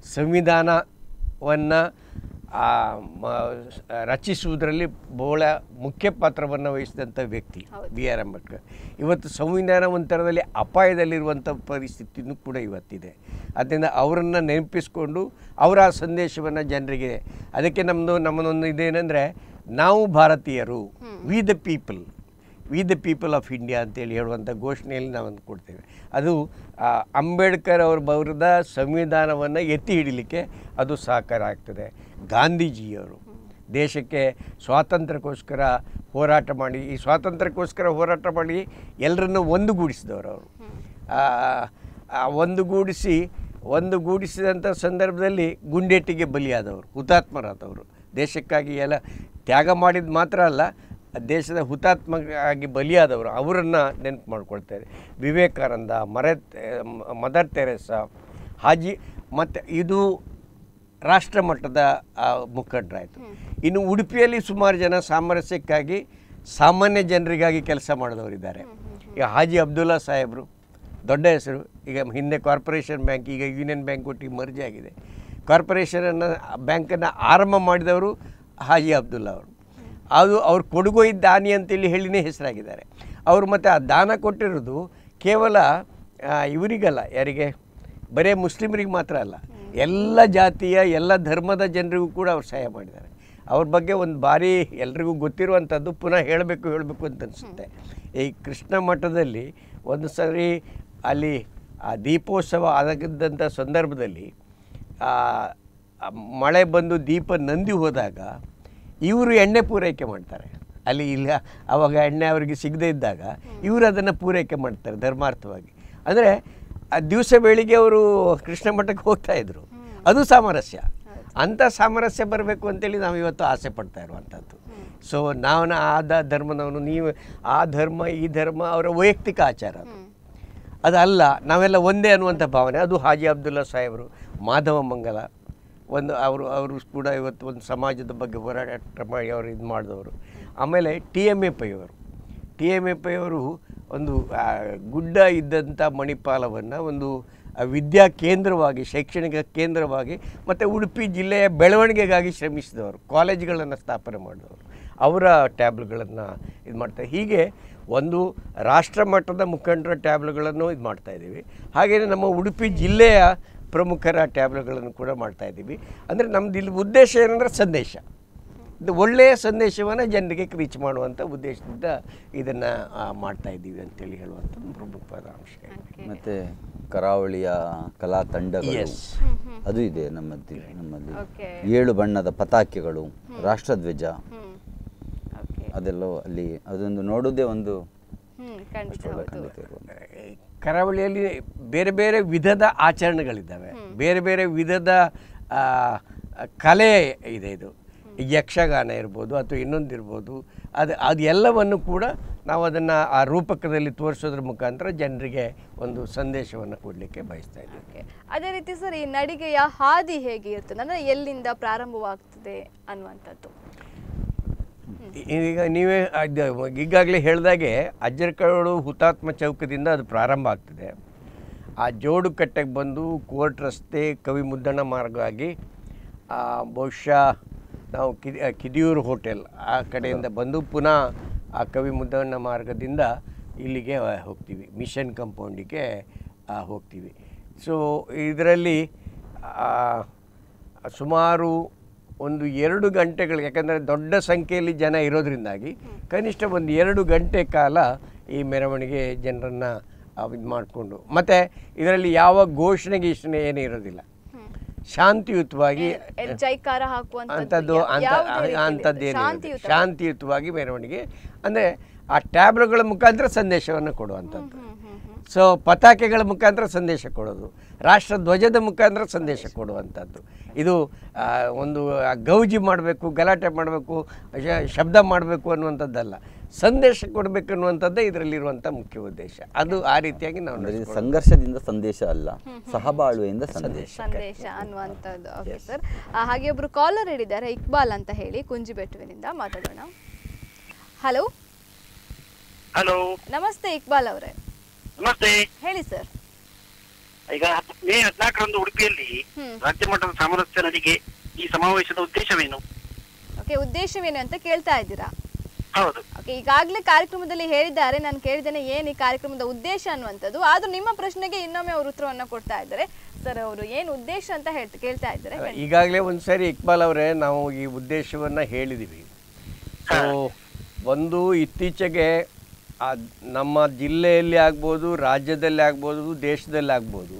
S3: ಸಂವಿಧಾನವನ್ನು ಆ, ಮ- ರಚಿಸುವುದರಲ್ಲಿ ಬಹಳ ಮುಖ್ಯ ಪಾತ್ರವನ್ನು ವಹಿಸಿದಂಥ ವ್ಯಕ್ತಿ ಬಿ ಆರ್ ಅಂಬೇಡ್ಕರ್ ಇವತ್ತು ಸಂವಿಧಾನ ಒಂಥರದಲ್ಲಿ ಅಪಾಯದಲ್ಲಿರುವಂಥ ಪರಿಸ್ಥಿತಿನೂ ಕೂಡ ಇವತ್ತಿದೆ ಅದರಿಂದ ಅವರನ್ನು ನೆನಪಿಸ್ಕೊಂಡು ಅವರ ಆ ಸಂದೇಶವನ್ನು ಜನರಿಗೆ ಅದಕ್ಕೆ ನಮ್ಮದು ನಮ್ಮದೊಂದು ಇದೇನೆಂದರೆ ನಾವು ಭಾರತೀಯರು we the people we the people of India ಅಂತೇಳಿ ಹೇಳುವಂಥ ಘೋಷಣೆಯಲ್ಲಿ ನಾವು ಒಂದು ಕೊಡ್ತೇವೆ ಅದು ಆ, ಅಂಬೇಡ್ಕರ್ ಅವರು ಬರೆದ ಸಂವಿಧಾನವನ್ನು ಎತ್ತಿ ಹಿಡಿಲಿಕ್ಕೆ ಅದು ಸಹಕಾರ ಆಗ್ತದೆ ಗಾಂಧೀಜಿಯವರು ದೇಶಕ್ಕೆ ಸ್ವಾತಂತ್ರ್ಯಕ್ಕೋಸ್ಕರ ಹೋರಾಟ ಮಾಡಿ ಈ ಸ್ವಾತಂತ್ರ್ಯಕ್ಕೋಸ್ಕರ ಹೋರಾಟ ಮಾಡಿ ಎಲ್ಲರನ್ನು ಒಂದುಗೂಡಿಸಿದವರು ಅವರು ಆ, ಆ ಒಂದುಗೂಡಿಸಿ ಒಂದುಗೂಡಿಸಿದಂಥ ಸಂದರ್ಭದಲ್ಲಿ ಗುಂಡೇಟಿಗೆ ಬಲಿಯಾದವರು ಹುತಾತ್ಮರಾದವರು ದೇಶಕ್ಕಾಗಿ ಎಲ್ಲ ತ್ಯಾಗ ಮಾಡಿದ ಮಾತ್ರ ಅಲ್ಲ ದೇಶದ ಹುತಾತ್ಮ ಆಗಿ ಬಲಿಯಾದವರು ಅವರನ್ನು ನೆನಪು ಮಾಡ್ಕೊಳ್ತಾರೆ ವಿವೇಕಾನಂದ ಮರ ಮದರ್ ತೆರೆಸಾ ಹಾಜಿ ಮತ್ತು ಇದು ರಾಷ್ಟ್ರ ಮಟ್ಟದ ಆ, ಮುಖಂಡರಾಯಿತು ಇನ್ನು ಉಡುಪಿಯಲ್ಲಿ ಸುಮಾರು ಜನ ಸಾಮರಸ್ಯಕ್ಕಾಗಿ ಸಾಮಾನ್ಯ ಜನರಿಗಾಗಿ ಕೆಲಸ ಮಾಡಿದವರಿದ್ದಾರೆ ಈಗ ಹಾಜಿ ಅಬ್ದುಲ್ಲಾ ಸಾಹೇಬರು ದೊಡ್ಡ ಹೆಸರು ಈಗ ಹಿಂದೆ ಕಾರ್ಪೊರೇಷನ್ ಬ್ಯಾಂಕ್ ಈಗ ಯೂನಿಯನ್ ಬ್ಯಾಂಕ್ ಒಟ್ಟಿಗೆ ಮರ್ಜಿ ಆಗಿದೆ ಕಾರ್ಪೊರೇಷನನ್ನು ಬ್ಯಾಂಕನ್ನು ಆರಂಭ ಮಾಡಿದವರು ಹಾಜಿ ಅಬ್ದುಲ್ಲಾ ಅವರು ಅದು ಅವ್ರು ಕೊಡುಗೊಯ್ದ ದಾನಿ ಅಂತೇಳಿ ಹೇಳಿನೇ ಹೆಸರಾಗಿದ್ದಾರೆ ಅವರು ಮತ್ತು ಆ ದಾನ ಕೊಟ್ಟಿರೋದು ಕೇವಲ ಆ, ಇವರಿಗಲ್ಲ ಯಾರಿಗೆ ಬರೇ ಮುಸ್ಲಿಮರಿಗೆ ಮಾತ್ರ ಅಲ್ಲ ಎಲ್ಲ ಜಾತಿಯ ಎಲ್ಲ ಧರ್ಮದ ಜನರಿಗೂ ಕೂಡ ಅವ್ರು ಸಹಾಯ ಮಾಡಿದ್ದಾರೆ ಅವ್ರ ಬಗ್ಗೆ ಒಂದು ಬಾರಿ ಎಲ್ರಿಗೂ ಗೊತ್ತಿರುವಂಥದ್ದು ಪುನಃ ಹೇಳಬೇಕು ಹೇಳಬೇಕು ಅಂತ ಅನಿಸುತ್ತೆ ಈ ಕೃಷ್ಣ ಮಠದಲ್ಲಿ ಒಂದು ಸರಿ ಅಲ್ಲಿ ಆ ದೀಪೋತ್ಸವ ಆಗದಂಥ ಸಂದರ್ಭದಲ್ಲಿ ಆ, ಆ ಮಳೆ ಬಂದು ದೀಪ ನಂದಿ ಹೋದಾಗ ಇವರು ಎಣ್ಣೆ ಪೂರೈಕೆ ಮಾಡ್ತಾರೆ ಅಲ್ಲಿ ಇಲ್ಲ ಅವಾಗ ಎಣ್ಣೆ ಅವರಿಗೆ ಸಿಗದೇ ಇದ್ದಾಗ ಇವರು ಅದನ್ನು ಪೂರೈಕೆ ಮಾಡ್ತಾರೆ ಧರ್ಮಾರ್ಥವಾಗಿ ಅಂದರೆ ಆ ದಿವಸ ಬೆಳಿಗ್ಗೆ ಅವರು ಕೃಷ್ಣ ಮಠಕ್ಕೆ ಹೋಗ್ತಾ ಇದ್ರು ಅದು ಸಾಮರಸ್ಯ ಅಂಥ ಸಾಮರಸ್ಯ ಬರಬೇಕು ಅಂತೇಳಿ ನಾವು ಇವತ್ತು ಆಸೆ ಪಡ್ತಾ ಇರುವಂಥದ್ದು ಸೊ ನಾವು ಆದ ಧರ್ಮದವನು ನೀವು ಆ ಧರ್ಮ ಈ ಧರ್ಮ ಅವರ ವೈಯಕ್ತಿಕ ಆಚಾರ ಅದು ಅದಲ್ಲ ನಾವೆಲ್ಲ ಒಂದೇ ಅನ್ನುವಂಥ ಭಾವನೆ ಅದು ಹಾಜಿ ಅಬ್ದುಲ್ಲಾ ಸಾಹೇಬರು ಮಾಧವ ಮಂಗಲ ಒಂದು ಅವರು ಅವರು ಕೂಡ ಇವತ್ತು ಒಂದು ಸಮಾಜದ ಬಗ್ಗೆ ಹೋರಾಟ ಮಾಡಿ ಅವರು ಇದು ಮಾಡಿದವರು ಆಮೇಲೆ ಟಿ ಎಮ್ ಎ ಪೈ ಅವರು ಟಿ ಎಮ್ ಎ ಪೈ ಅವರು ಒಂದು ಆ, ಗುಡ್ಡ ಇದ್ದಂಥ ಮಣಿಪಾಲವನ್ನು ಒಂದು ಆ, ವಿದ್ಯಾ ಕೇಂದ್ರವಾಗಿ ಶೈಕ್ಷಣಿಕ ಕೇಂದ್ರವಾಗಿ ಮತ್ತು ಉಡುಪಿ ಜಿಲ್ಲೆಯ ಬೆಳವಣಿಗೆಗಾಗಿ ಶ್ರಮಿಸಿದವರು ಕಾಲೇಜ್ಗಳನ್ನು ಸ್ಥಾಪನೆ ಮಾಡಿದವರು ಅವರ ಟ್ಯಾಬ್ಲ್ಗಳನ್ನು ಇದು ಮಾಡ್ತಾರೆ ಹೀಗೆ ಒಂದು ರಾಷ್ಟ್ರ ಮಟ್ಟದ ಮುಖಂಡರ ಟ್ಯಾಬ್ಲ್ಗಳನ್ನು ಇದು ಮಾಡ್ತಾ ಇದ್ದೀವಿ ಹಾಗೆಯೇ ನಮ್ಮ ಉಡುಪಿ ಜಿಲ್ಲೆಯ ಪ್ರಮುಖರ ಟ್ಯಾಬ್ಲ್ಗಳನ್ನು ಕೂಡ ಮಾಡ್ತಾ ಇದ್ದೀವಿ ಅಂದರೆ ನಮ್ದು ಇಲ್ಲಿ ಉದ್ದೇಶ ಏನಂದರೆ ಸಂದೇಶ ಇದು ಒಳ್ಳೆಯ ಸಂದೇಶವನ್ನು ಜನರಿಗೆ ರೀಚ್ ಮಾಡುವಂಥ ಉದ್ದೇಶದಿಂದ ಇದನ್ನು ಮಾಡ್ತಾ ಇದ್ದೀವಿ ಅಂತೇಳಿ ಹೇಳುವಂಥ ಒಂದು ಪ್ರಮುಖವಾದ ಅಂಶ
S2: ಮತ್ತೆ ಕರಾವಳಿಯ ಕಲಾ ತಂಡಗಳು
S3: Yes.
S2: ಅದು ಇದೆ ನಮ್ಮಲ್ಲಿ ನಮ್ಮಲ್ಲಿ
S1: Okay.
S2: ಏಳು ಬಣ್ಣದ ಪತಾಕೆಗಳು ರಾಷ್ಟ್ರಧ್ವಜ
S1: ಹ್ಮ್ ಓಕೆ
S2: ಅದೆಲ್ಲ ಅಲ್ಲಿ ಅದೊಂದು ನೋಡೋದೇ ಒಂದು
S1: ಹ್ಮ್ ಖಂಡಿತ
S2: ಅಷ್ಟೊಳ್ಳೆ
S1: ಹೌದು
S2: ಖಂಡಿತ ಇರುವಂಥ
S3: ಕರಾವಳಿಯಲ್ಲಿ ಬೇರೆ ಬೇರೆ ವಿಧದ ಆಚರಣೆಗಳಿದ್ದಾವೆ ಬೇರೆ ಬೇರೆ ವಿಧದ ಆ, ಕಲೆ ಇದೆ ಇದು ಯಕ್ಷಗಾನ ಇರ್ಬೋದು ಅಥವಾ ಇನ್ನೊಂದು ಇರ್ಬೋದು ಅದು ಅದು ಎಲ್ಲವನ್ನು ಕೂಡ ನಾವು ಅದನ್ನು ಆ ರೂಪಕದಲ್ಲಿ ತೋರಿಸೋದ್ರ ಮುಖಾಂತರ ಜನರಿಗೆ ಒಂದು ಸಂದೇಶವನ್ನು ಕೊಡಲಿಕ್ಕೆ ಬಯಸ್ತಾ ಇದ್ದೀವಿ
S1: ಓಕೆ ಅದೇ ರೀತಿ ಸರ್ ಈ ನಡಿಗೆಯ ಹಾದಿ ಹೇಗೆ ಇರ್ತದೆ ಅಂದರೆ ಎಲ್ಲಿಂದ ಪ್ರಾರಂಭವಾಗ್ತದೆ ಅನ್ನುವಂಥದ್ದು
S3: ಈಗ ನೀವೇ ಅದು ಈಗಾಗಲೇ ಹೇಳಿದಾಗೆ ಅಜ್ಜರಕಾಡು ಹುತಾತ್ಮ ಚೌಕದಿಂದ ಅದು ಪ್ರಾರಂಭ ಆಗ್ತದೆ ಆ ಜೋಡು ಕಟ್ಟೆಗೆ ಬಂದು ಕೋರ್ಟ್ ರಸ್ತೆ ಕವಿ ಮುದ್ದಣ್ಣ ಮಾರ್ಗ ಆಗಿ ಆ, ಬಹುಶಃ ನಾವು ಕಿದಿ ಕಿದಿಯೂರು ಹೋಟೆಲ್ ಆ ಕಡೆಯಿಂದ ಬಂದು ಪುನಃ ಆ ಕವಿ ಮುದ್ದಣ್ಣ ಮಾರ್ಗದಿಂದ ಇಲ್ಲಿಗೆ ಹೋಗ್ತೀವಿ ಮಿಷನ್ ಕಂಪೌಂಡಿಗೆ ಆ, ಹೋಗ್ತೀವಿ ಸೊ ಇದರಲ್ಲಿ ಸುಮಾರು ಒಂದು ಎರಡು ಗಂಟೆಗಳು ಯಾಕಂದರೆ ದೊಡ್ಡ ಸಂಖ್ಯೆಯಲ್ಲಿ ಜನ ಇರೋದ್ರಿಂದಾಗಿ ಕನಿಷ್ಠ ಒಂದು ಎರಡು ಗಂಟೆ ಕಾಲ ಈ ಮೆರವಣಿಗೆ ಜನರನ್ನು ಇದು ಮಾಡಿಕೊಂಡು ಮತ್ತು ಇದರಲ್ಲಿ ಯಾವ ಘೋಷಣೆ ಗೀಷಣೆ ಏನೂ ಇರೋದಿಲ್ಲ ಶಾಂತಿಯುತವಾಗಿ
S1: ಎ- ಜೈಕಾರ ಹಾಕುವಂಥದ್ದು
S3: ಅಂಥದ್ದು
S1: ಯಾ-
S3: ಅಂತ
S1: ಯಾವುದೇ ರೀತಿಯಲ್ಲಿ
S3: ಅಂಥದ್ದೇನಿಲ್ಲ
S1: ಶಾಂತಿಯುತ
S3: ಶಾಂತಿಯುತವಾಗಿ ಮೆರವಣಿಗೆ ಅಂದರೆ ಆ ಟ್ಯಾಬ್ಲೆಗಳ ಮುಖಾಂತರ ಸಂದೇಶವನ್ನು ಕೊಡುವಂಥದ್ದು
S1: ಹ್ಮ್, ಹ್ಮ್, ಹ್ಮ್.
S3: ಸೊ ಪತಾಕೆಗಳ ಮುಖಾಂತರ ಸಂದೇಶ ಕೊಡೋದು ರಾಷ್ಟ್ರ ಧ್ವಜದ ಮುಖಾಂತರ ಸಂದೇಶ ಕೊಡುವಂಥದ್ದು ಇದು ಆ, ಒಂದು ಆ, ಗೌಜಿ ಮಾಡಬೇಕು ಗಲಾಟೆ ಮಾಡಬೇಕು ಶಬ್ದ ಮಾಡಬೇಕು ಅನ್ನುವಂಥದ್ದಲ್ಲ ಸಂದೇಶ ಕೊಡಬೇಕು ಅನ್ನುವಂಥದ್ದೇ ಇದರಲ್ಲಿರುವಂಥ ಮುಖ್ಯ ಉದ್ದೇಶ ಅದು ಆ ರೀತಿಯಾಗಿ ನಾವು
S2: ಅಂದ್ರೆ ಇದು
S3: ನಡೆಸ್ಕೊಳ್ಳೋದು.
S2: ಸಂಘರ್ಷದಿಂದ ಸಂದೇಶ ಅಲ್ಲ ಸಹಬಾಳ್ವೆಯಿಂದ ಸಂದೇಶ
S1: ಸಂದೇಶ ಅನ್ನುವಂಥದ್ದು ಓಕೆ ಸರ್ ಹಾಗೆ ಒಬ್ರು ಕಾಲರ್ ಹೇಳಿದ್ದಾರೆ ಇಕ್ಬಾಲ್ ಅಂತ ಹೇಳಿ ಕುಂಜಿಬೆಟ್ಟುವಿನಿಂದ ಮಾತಾಡೋಣ ಹಲೋ
S4: ಹಲೋ
S1: ನಮಸ್ತೆ ಇಕ್ಬಾಲ್ ಅವರೇ
S4: ನಮಸ್ತೆ
S1: ಹೇಳಿ ಸರ್
S4: ಈಗ ಹತ್- ಮೇ ಹದಿನಾಲ್ಕರಂದು ಉಡುಪಿಯಲ್ಲಿ
S1: ಹ್ಮ್.
S4: ರಾಜ್ಯ ಮಟ್ಟದ ಸಾಮರಸ್ಯ ನಡಿಗೆ ಈ ಸಮಾವೇಶದ ಉದ್ದೇಶವೇನು
S1: ಓಕೆ ಉದ್ದೇಶವೇನು ಅಂತ ಕೇಳ್ತಾ ಇದ್ದೀರಾ
S4: ಹೌದು
S1: ಓಕೆ ಈಗಾಗಲೇ ಕಾರ್ಯಕ್ರಮದಲ್ಲಿ ಹೇಳಿದ್ದಾರೆ ನಾನು ಕೇಳಿದ್ದೇನೆ ಏನು ಈ ಕಾರ್ಯಕ್ರಮದ ಉದ್ದೇಶ ಅನ್ನುವಂಥದ್ದು ಆದ್ರೂ ನಿಮ್ಮ ಪ್ರಶ್ನೆಗೆ ಇನ್ನೊಮ್ಮೆ ಅವರು ಉತ್ತರವನ್ನ ಕೊಡ್ತಾ ಇದ್ದಾರೆ ಸರ್ ಅವರು ಏನು ಉದ್ದೇಶ ಅಂತ ಹೇಳ್ತಾ ಕೇಳ್ತಾ ಇದ್ದಾರೆ ಹೇಳಿ.
S3: ಈಗಾಗಲೇ ಒಂದು ಸಾರಿ ಇಕ್ಬಾಲ್ ಅವರೇ ನಾವು ಈ ಉದ್ದೇಶವನ್ನು ಹೇಳಿದ್ದೀವಿ ಸೊ ಒಂದು ಇತ್ತೀಚೆಗೆ ಆ ನಮ್ಮ ಜಿಲ್ಲೆಯಲ್ಲಿ ಆಗ್ಬೋದು ರಾಜ್ಯದಲ್ಲಿ ಆಗ್ಬೋದು ದೇಶದಲ್ಲಿ ಆಗ್ಬೋದು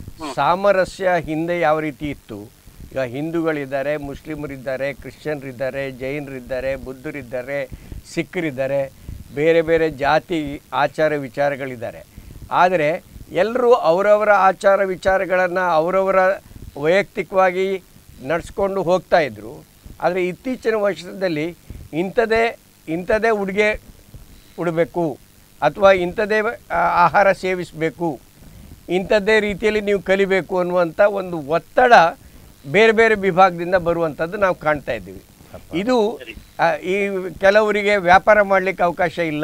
S3: ಸಾಮರಸ್ಯ ಹಿಂದೆ ಯಾವ ರೀತಿ ಇತ್ತು ಈಗ ಹಿಂದೂಗಳಿದ್ದಾರೆ ಮುಸ್ಲಿಮರಿದ್ದಾರೆ ಕ್ರಿಶ್ಚಿಯನ್ರಿದ್ದಾರೆ ಜೈನರಿದ್ದಾರೆ ಬುದ್ಧರಿದ್ದಾರೆ ಸಿಖ್ಖರಿದ್ದಾರೆ ಬೇರೆ ಬೇರೆ ಜಾತಿ ಆಚಾರ ವಿಚಾರಗಳಿದ್ದಾರೆ ಆದರೆ ಎಲ್ಲರೂ ಅವರವರ ಆಚಾರ ವಿಚಾರಗಳನ್ನು ಅವರವರ ವೈಯಕ್ತಿಕವಾಗಿ ನಡೆಸ್ಕೊಂಡು ಹೋಗ್ತಾ ಇದ್ದರು ಆದರೆ ಇತ್ತೀಚಿನ ವರ್ಷದಲ್ಲಿ ಇಂಥದೇ ಇಂಥದೇ ಉಡುಗೆ ಉಡಬೇಕು ಅಥವಾ ಇಂಥದೇ ಆ, ಆಹಾರ ಸೇವಿಸಬೇಕು ಇಂಥದ್ದೇ ರೀತಿಯಲ್ಲಿ ನೀವು ಕಲಿಬೇಕು ಅನ್ನುವಂಥ ಒಂದು ಒತ್ತಡ ಬೇರೆ ಬೇರೆ ವಿಭಾಗದಿಂದ ಬರುವಂಥದ್ದು ನಾವು ಕಾಣ್ತಾ ಇದ್ದೀವಿ ಇದು ಆ, ಈ ಕೆಲವರಿಗೆ ವ್ಯಾಪಾರ ಮಾಡಲಿಕ್ಕೆ ಅವಕಾಶ ಇಲ್ಲ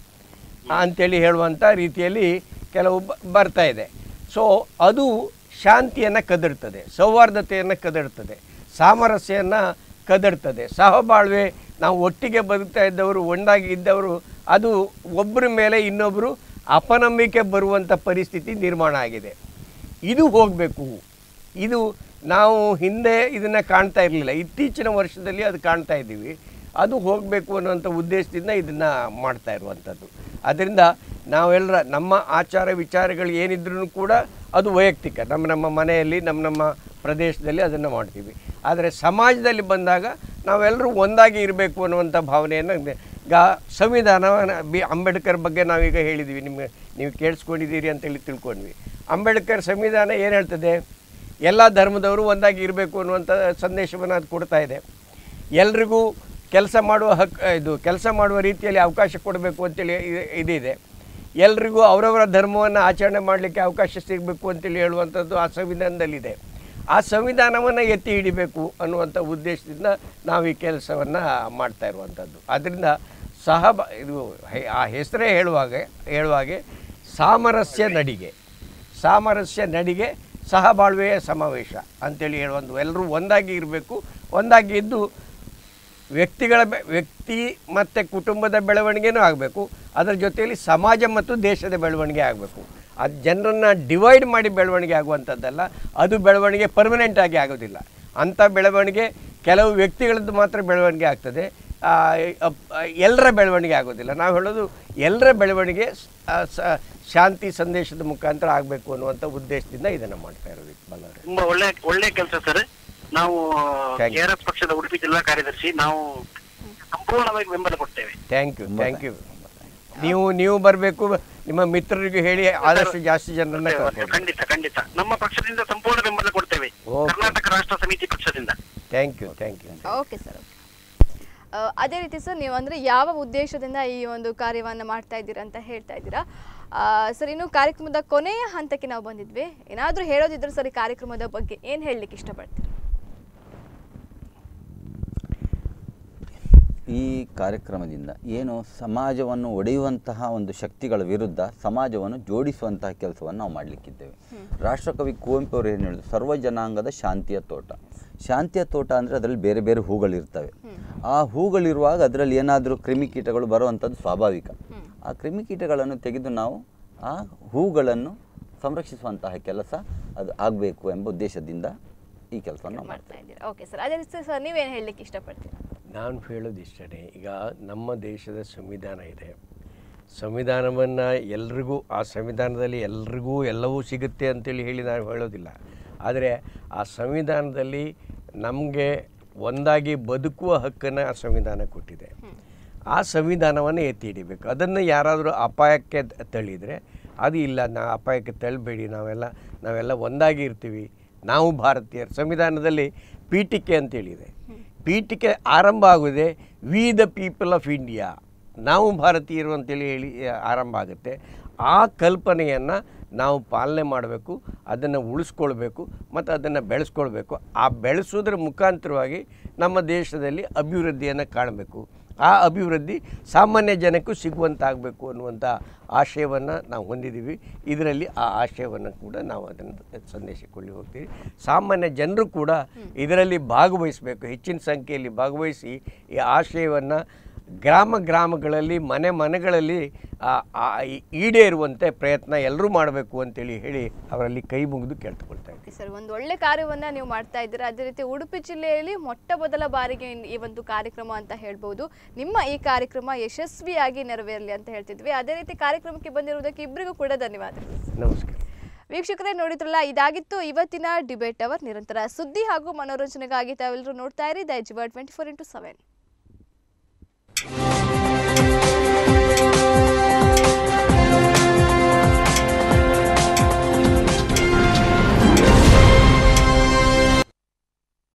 S3: ಅಂತೇಳಿ ಹೇಳುವಂಥ ರೀತಿಯಲ್ಲಿ ಕೆಲವು ಬ- ಬರ್ತಾ ಇದೆ ಸೊ ಅದು ಶಾಂತಿಯನ್ನು ಕದಡ್ತದೆ ಸೌಹಾರ್ದತೆಯನ್ನು ಕದಡ್ತದೆ ಸಾಮರಸ್ಯವನ್ನು ಕದಡ್ತದೆ ಸಹಬಾಳ್ವೆ ನಾವು ಒಟ್ಟಿಗೆ ಬದುಕ್ತಾ ಇದ್ದವರು ಒಂದಾಗಿ ಇದ್ದವರು ಅದು ಒಬ್ಬರ ಮೇಲೆ ಇನ್ನೊಬ್ಬರು ಅಪನಂಬಿಕೆ ಬರುವಂಥ ಪರಿಸ್ಥಿತಿ ನಿರ್ಮಾಣ ಆಗಿದೆ ಇದು ಹೋಗಬೇಕು ಇದು ನಾವು ಹಿಂದೆ ಇದನ್ನು ಕಾಣ್ತಾ ಇರಲಿಲ್ಲ ಇತ್ತೀಚಿನ ವರ್ಷದಲ್ಲಿ ಅದು ಕಾಣ್ತಾ ಇದ್ದೀವಿ ಅದು ಹೋಗಬೇಕು ಅನ್ನುವಂಥ ಉದ್ದೇಶದಿಂದ ಇದನ್ನು ಮಾಡ್ತಾ ಇರುವಂಥದ್ದು ಅದರಿಂದ ನಾವೆಲ್ಲರ ನಮ್ಮ ಆಚಾರ ವಿಚಾರಗಳು ಏನಿದ್ರೂ ಕೂಡ ಅದು ವೈಯಕ್ತಿಕ ನಮ್ಮ ನಮ್ಮ ಮನೆಯಲ್ಲಿ ನಮ್ಮ ನಮ್ಮ ಪ್ರದೇಶದಲ್ಲಿ ಅದನ್ನು ಮಾಡ್ತೀವಿ ಆದರೆ ಸಮಾಜದಲ್ಲಿ ಬಂದಾಗ ನಾವೆಲ್ಲರೂ ಒಂದಾಗಿ ಇರಬೇಕು ಅನ್ನುವಂಥ ಭಾವನೆಯನ್ನು ಈಗ ಸಂವಿಧಾನವನ್ನು ಬಿ ಅಂಬೇಡ್ಕರ್ ಬಗ್ಗೆ ನಾವೀಗ ಹೇಳಿದ್ವಿ ನಿಮಗೆ ನೀವು ಕೇಳಿಸ್ಕೊಂಡಿದ್ದೀರಿ ಅಂತೇಳಿ ತಿಳ್ಕೊಂಡ್ವಿ ಅಂಬೇಡ್ಕರ್ ಸಂವಿಧಾನ ಏನು ಹೇಳ್ತದೆ ಎಲ್ಲ ಧರ್ಮದವರು ಒಂದಾಗಿ ಇರಬೇಕು ಅನ್ನುವಂಥ ಸಂದೇಶವನ್ನು ಅದು ಕೊಡ್ತಾ ಇದೆ ಎಲ್ರಿಗೂ ಕೆಲಸ ಮಾಡುವ ಹಕ್ ಇದು ಕೆಲಸ ಮಾಡುವ ರೀತಿಯಲ್ಲಿ ಅವಕಾಶ ಕೊಡಬೇಕು ಅಂತೇಳಿ ಇ- ಇದಿದೆ ಎಲ್ರಿಗೂ ಅವರವರ ಧರ್ಮವನ್ನು ಆಚರಣೆ ಮಾಡಲಿಕ್ಕೆ ಅವಕಾಶ ಸಿಗಬೇಕು ಅಂತೇಳಿ ಹೇಳುವಂಥದ್ದು ಆ ಸಂವಿಧಾನದಲ್ಲಿದೆ ಆ ಸಂವಿಧಾನವನ್ನು ಎತ್ತಿ ಹಿಡಿಬೇಕು ಅನ್ನುವಂಥ ಉದ್ದೇಶದಿಂದ ನಾವು ಈ ಕೆಲಸವನ್ನು ಮಾಡ್ತಾ ಇರುವಂಥದ್ದು ಅದರಿಂದ ಸಹ ಇದು ಹೆ- ಆ ಹೆಸರೇ ಹೇಳುವಾಗ ಹೇಳುವಾಗೆ ಸಾಮರಸ್ಯ ನಡಿಗೆ ಸಾಮರಸ್ಯ ನಡಿಗೆ ಸಹಬಾಳ್ವೆಯ ಸಮಾವೇಶ ಅಂತೇಳಿ ಹೇಳುವಂಥ ಎಲ್ಲರೂ ಒಂದಾಗಿ ಇರಬೇಕು ಒಂದಾಗಿ ಇದ್ದು ವ್ಯಕ್ತಿಗಳ ಬೆ- ವ್ಯಕ್ತಿ ಮತ್ತು ಕುಟುಂಬದ ಬೆಳವಣಿಗೆನೂ ಆಗಬೇಕು ಅದರ ಜೊತೆಯಲ್ಲಿ ಸಮಾಜ ಮತ್ತು ದೇಶದ ಬೆಳವಣಿಗೆ ಆಗಬೇಕು ಅದು ಜನರನ್ನು ಡಿವೈಡ್ ಮಾಡಿ ಬೆಳವಣಿಗೆ ಆಗುವಂಥದ್ದಲ್ಲ ಅದು ಬೆಳವಣಿಗೆ ಪರ್ಮನೆಂಟ್ ಆಗಿ ಆಗೋದಿಲ್ಲ ಅಂಥ ಬೆಳವಣಿಗೆ ಕೆಲವು ವ್ಯಕ್ತಿಗಳದ್ದು ಮಾತ್ರ ಬೆಳವಣಿಗೆ ಆಗ್ತದೆ ಆ, ಅಪ್- ಎಲ್ಲರ ಬೆಳವಣಿಗೆ ಆಗೋದಿಲ್ಲ ನಾವು ಹೇಳೋದು ಎಲ್ಲರ ಬೆಳವಣಿಗೆ ಸ್- ಆ, ಸ- ಶಾಂತಿ ಸಂದೇಶದ ಮುಖಾಂತರ ಆಗಬೇಕು ಅನ್ನುವಂಥ ಉದ್ದೇಶದಿಂದ ಇದನ್ನು ಮಾಡ್ತಾ ಇರೋದು ಇಕ್ಬಾಲ್ ಅವರೇ
S4: ತುಂಬಾ ಒಳ್ಳೆ ಒಳ್ಳೆ ಕೆಲಸ ಸರ್ ನಾವು
S3: Thank you.
S4: ಕೆಆರ್ಎಸ್ ಪಕ್ಷದ ಉಡುಪಿ ಜಿಲ್ಲಾ ಕಾರ್ಯದರ್ಶಿ ನಾವು ಸಂಪೂರ್ಣವಾಗಿ ಬೆಂಬಲ ಕೊಡ್ತೇವೆ
S3: ಥ್ಯಾಂಕ್ ಯು ಥ್ಯಾಂಕ್ ಯು ನೀವು ನೀವು ಬರಬೇಕು ನಿಮ್ಮ ಮಿತ್ರರಿಗೆ ಹೇಳಿ ಆದಷ್ಟು ಜಾಸ್ತಿ ಜನರನ್ನ ಕರ್ಕೊಂಡು
S4: ಖಂಡಿತ ಖಂಡಿತ ನಮ್ಮ ಪಕ್ಷದಿಂದ ಸಂಪೂರ್ಣ ಬೆಂಬಲ ಕೊಡ್ತೇವೆ
S3: Okay.
S4: ಕರ್ನಾಟಕ ರಾಷ್ಟ್ರ ಸಮಿತಿ ಪಕ್ಷದಿಂದ
S3: thank you thank you
S1: okay sir ಅದೇ ರೀತಿ ಸರ್ ನೀವು ಅಂದರೆ ಯಾವ ಉದ್ದೇಶದಿಂದ ಈ ಒಂದು ಕಾರ್ಯವನ್ನು ಮಾಡ್ತಾ ಇದ್ದೀರಾ ಅಂತ ಹೇಳ್ತಾ ಇದ್ದೀರಾ ಆ, ಸರ್ ಇನ್ನು ಕಾರ್ಯಕ್ರಮದ ಕೊನೆಯ ಹಂತಕ್ಕೆ ನಾವು ಬಂದಿದ್ವಿ ಏನಾದರೂ ಹೇಳೋದಿದ್ರೆ ಸರ್ ಈ ಕಾರ್ಯಕ್ರಮದ ಬಗ್ಗೆ ಏನು ಹೇಳಲಿಕ್ಕೆ ಇಷ್ಟಪಡ್ತೀರಾ
S2: ಈ ಕಾರ್ಯಕ್ರಮದಿಂದ ಏನು ಸಮಾಜವನ್ನು ಒಡೆಯುವಂತಹ ಒಂದು ಶಕ್ತಿಗಳ ವಿರುದ್ಧ ಸಮಾಜವನ್ನು ಜೋಡಿಸುವಂತಹ ಕೆಲಸವನ್ನು ನಾವು ಮಾಡಲಿಕ್ಕಿದ್ದೇವೆ ರಾಷ್ಟ್ರಕವಿ ಕುವೆಂಪು ಅವರು ಏನು ಹೇಳಿದ್ರು ಸರ್ವ ಜನಾಂಗದ ಶಾಂತಿಯ ತೋಟ ಶಾಂತಿಯ ತೋಟ ಅಂದರೆ ಅದರಲ್ಲಿ ಬೇರೆ ಬೇರೆ ಹೂಗಳಿರ್ತವೆ ಆ ಹೂಗಳಿರುವಾಗ ಅದರಲ್ಲಿ ಏನಾದರೂ ಕ್ರಿಮಿಕೀಟಗಳು ಬರುವಂಥದ್ದು ಸ್ವಾಭಾವಿಕ ಆ ಕ್ರಿಮಿಕೀಟಗಳನ್ನು ತೆಗೆದು ನಾವು ಆ ಹೂಗಳನ್ನು ಸಂರಕ್ಷಿಸುವಂತಹ ಕೆಲಸ ಅದು ಆಗಬೇಕು ಎಂಬ ಉದ್ದೇಶದಿಂದ ಈ ಕೆಲಸವನ್ನು ನಾವು ಮಾಡ್ತೇವೆ
S1: ಮಾಡ್ತಾ ಇದ್ದೀರಾ ಓಕೆ ಸರ್ ಅದೇ ರೀತಿ ಸರ್ ನೀವೇನು ಹೇಳಲಿಕ್ಕೆ ಇಷ್ಟಪಡ್ತೀರಾ
S3: ನಾನು ಹೇಳೋದು ಇಷ್ಟೇ ಈಗ ನಮ್ಮ ದೇಶದ ಸಂವಿಧಾನ ಇದೆ ಸಂವಿಧಾನವನ್ನು ಎಲ್ರಿಗೂ ಆ ಸಂವಿಧಾನದಲ್ಲಿ ಎಲ್ರಿಗೂ ಎಲ್ಲವೂ ಸಿಗುತ್ತೆ ಅಂತೇಳಿ ಹೇಳಿ ನಾನು ಹೇಳೋದಿಲ್ಲ ಆದರೆ ಆ ಸಂವಿಧಾನದಲ್ಲಿ ನಮಗೆ ಒಂದಾಗಿ ಬದುಕುವ ಹಕ್ಕನ್ನು ಆ ಸಂವಿಧಾನ ಕೊಟ್ಟಿದೆ ಆ ಸಂವಿಧಾನವನ್ನು ಎತ್ತಿ ಹಿಡಿಬೇಕು ಅದನ್ನು ಯಾರಾದರೂ ಅಪಾಯಕ್ಕೆ ತ- ತಳ್ಳಿದರೆ ಅದು ಇಲ್ಲ ನಾ ಅಪಾಯಕ್ಕೆ ತಳ್ಳಬೇಡಿ ನಾವೆಲ್ಲ ನಾವೆಲ್ಲ ಒಂದಾಗಿ ಇರ್ತೀವಿ ನಾವು ಭಾರತೀಯರು ಸಂವಿಧಾನದಲ್ಲಿ ಪೀಠಿಕೆ ಅಂತೇಳಿದೆ ಪೀಠಿಕೆ ಆರಂಭ ಆಗುವುದೇ we the people of India ನಾವು ಭಾರತೀಯರು ಅಂತೇಳಿ ಹೇಳಿ ಆರಂಭ ಆಗುತ್ತೆ ಆ ಕಲ್ಪನೆಯನ್ನು ನಾವು ಪಾಲನೆ ಮಾಡಬೇಕು ಅದನ್ನು ಉಳಿಸ್ಕೊಳ್ಬೇಕು ಮತ್ತು ಅದನ್ನು ಬೆಳೆಸ್ಕೊಳ್ಬೇಕು ಆ ಬೆಳೆಸೋದ್ರ ಮುಖಾಂತರವಾಗಿ ನಮ್ಮ ದೇಶದಲ್ಲಿ ಅಭಿವೃದ್ಧಿಯನ್ನು ಕಾಣಬೇಕು ಆ ಅಭಿವೃದ್ಧಿ ಸಾಮಾನ್ಯ ಜನಕ್ಕೂ ಸಿಗುವಂತಾಗಬೇಕು ಅನ್ನುವಂಥ ಆಶಯವನ್ನು ನಾವು ಹೊಂದಿದ್ದೀವಿ ಇದರಲ್ಲಿ ಆ ಆಶಯವನ್ನು ಕೂಡ ನಾವು ಅದನ್ನು ಸಂದೇಶಕೊಳ್ಳಿ ಹೋಗ್ತೀವಿ ಸಾಮಾನ್ಯ ಜನರು ಕೂಡ ಇದರಲ್ಲಿ ಭಾಗವಹಿಸಬೇಕು ಹೆಚ್ಚಿನ ಸಂಖ್ಯೆಯಲ್ಲಿ ಭಾಗವಹಿಸಿ ಈ ಆಶಯವನ್ನು ಗ್ರಾಮ ಗ್ರಾಮಗಳಲ್ಲಿ ಮನೆ ಮನೆಗಳಲ್ಲಿ ಆ- ಆ ಈ- ಈಡೇರುವಂತೆ ಪ್ರಯತ್ನ ಎಲ್ಲರೂ ಮಾಡಬೇಕು ಅಂತೇಳಿ ಹೇಳಿ ಅವರಲ್ಲಿ ಕೈ ಮುಗಿದು ಕೇಳ್ಕೊಳ್ತಾ ಇದ್ದೀವಿ
S1: ಸರ್ ಒಂದು ಒಳ್ಳೆ ಕಾರ್ಯವನ್ನ ನೀವು ಮಾಡ್ತಾ ಇದ್ದೀರಾ ಅದೇ ರೀತಿ ಉಡುಪಿ ಜಿಲ್ಲೆಯಲ್ಲಿ ಮೊಟ್ಟ ಮೊದಲ ಬಾರಿಗೆ ಇನ್- ಈ ಒಂದು ಕಾರ್ಯಕ್ರಮ ಅಂತ ಹೇಳ್ಬೋದು ನಿಮ್ಮ ಈ ಕಾರ್ಯಕ್ರಮ ಯಶಸ್ವಿಯಾಗಿ ನೆರವೇರಲಿ ಅಂತ ಹೇಳ್ತಿದ್ವಿ ಅದೇ ರೀತಿ ಕಾರ್ಯಕ್ರಮಕ್ಕೆ ಬಂದಿರುವುದಕ್ಕೆ ಇಬ್ಬರಿಗೂ ಕೂಡ ಧನ್ಯವಾದಗಳು
S3: ನಮಸ್ಕಾರ
S1: ವೀಕ್ಷಕರೇ ನೋಡಿದ್ರಲ್ಲ ಇದಾಗಿತ್ತು ಇವತ್ತಿನ ಡಿಬೇಟ್ ಅವರ್ ನಿರಂತರ ಸುದ್ದಿ ಹಾಗೂ ಮನೋರಂಜನೆಗಾಗಿ ತಾವೆಲ್ಲರೂ ನೋಡ್ತಾ ಇರಿ ದೈಜಿವ ಟ್ವೆಂಟಿ ಫೋರ್ ಇಂಟು ಸೆವೆನ್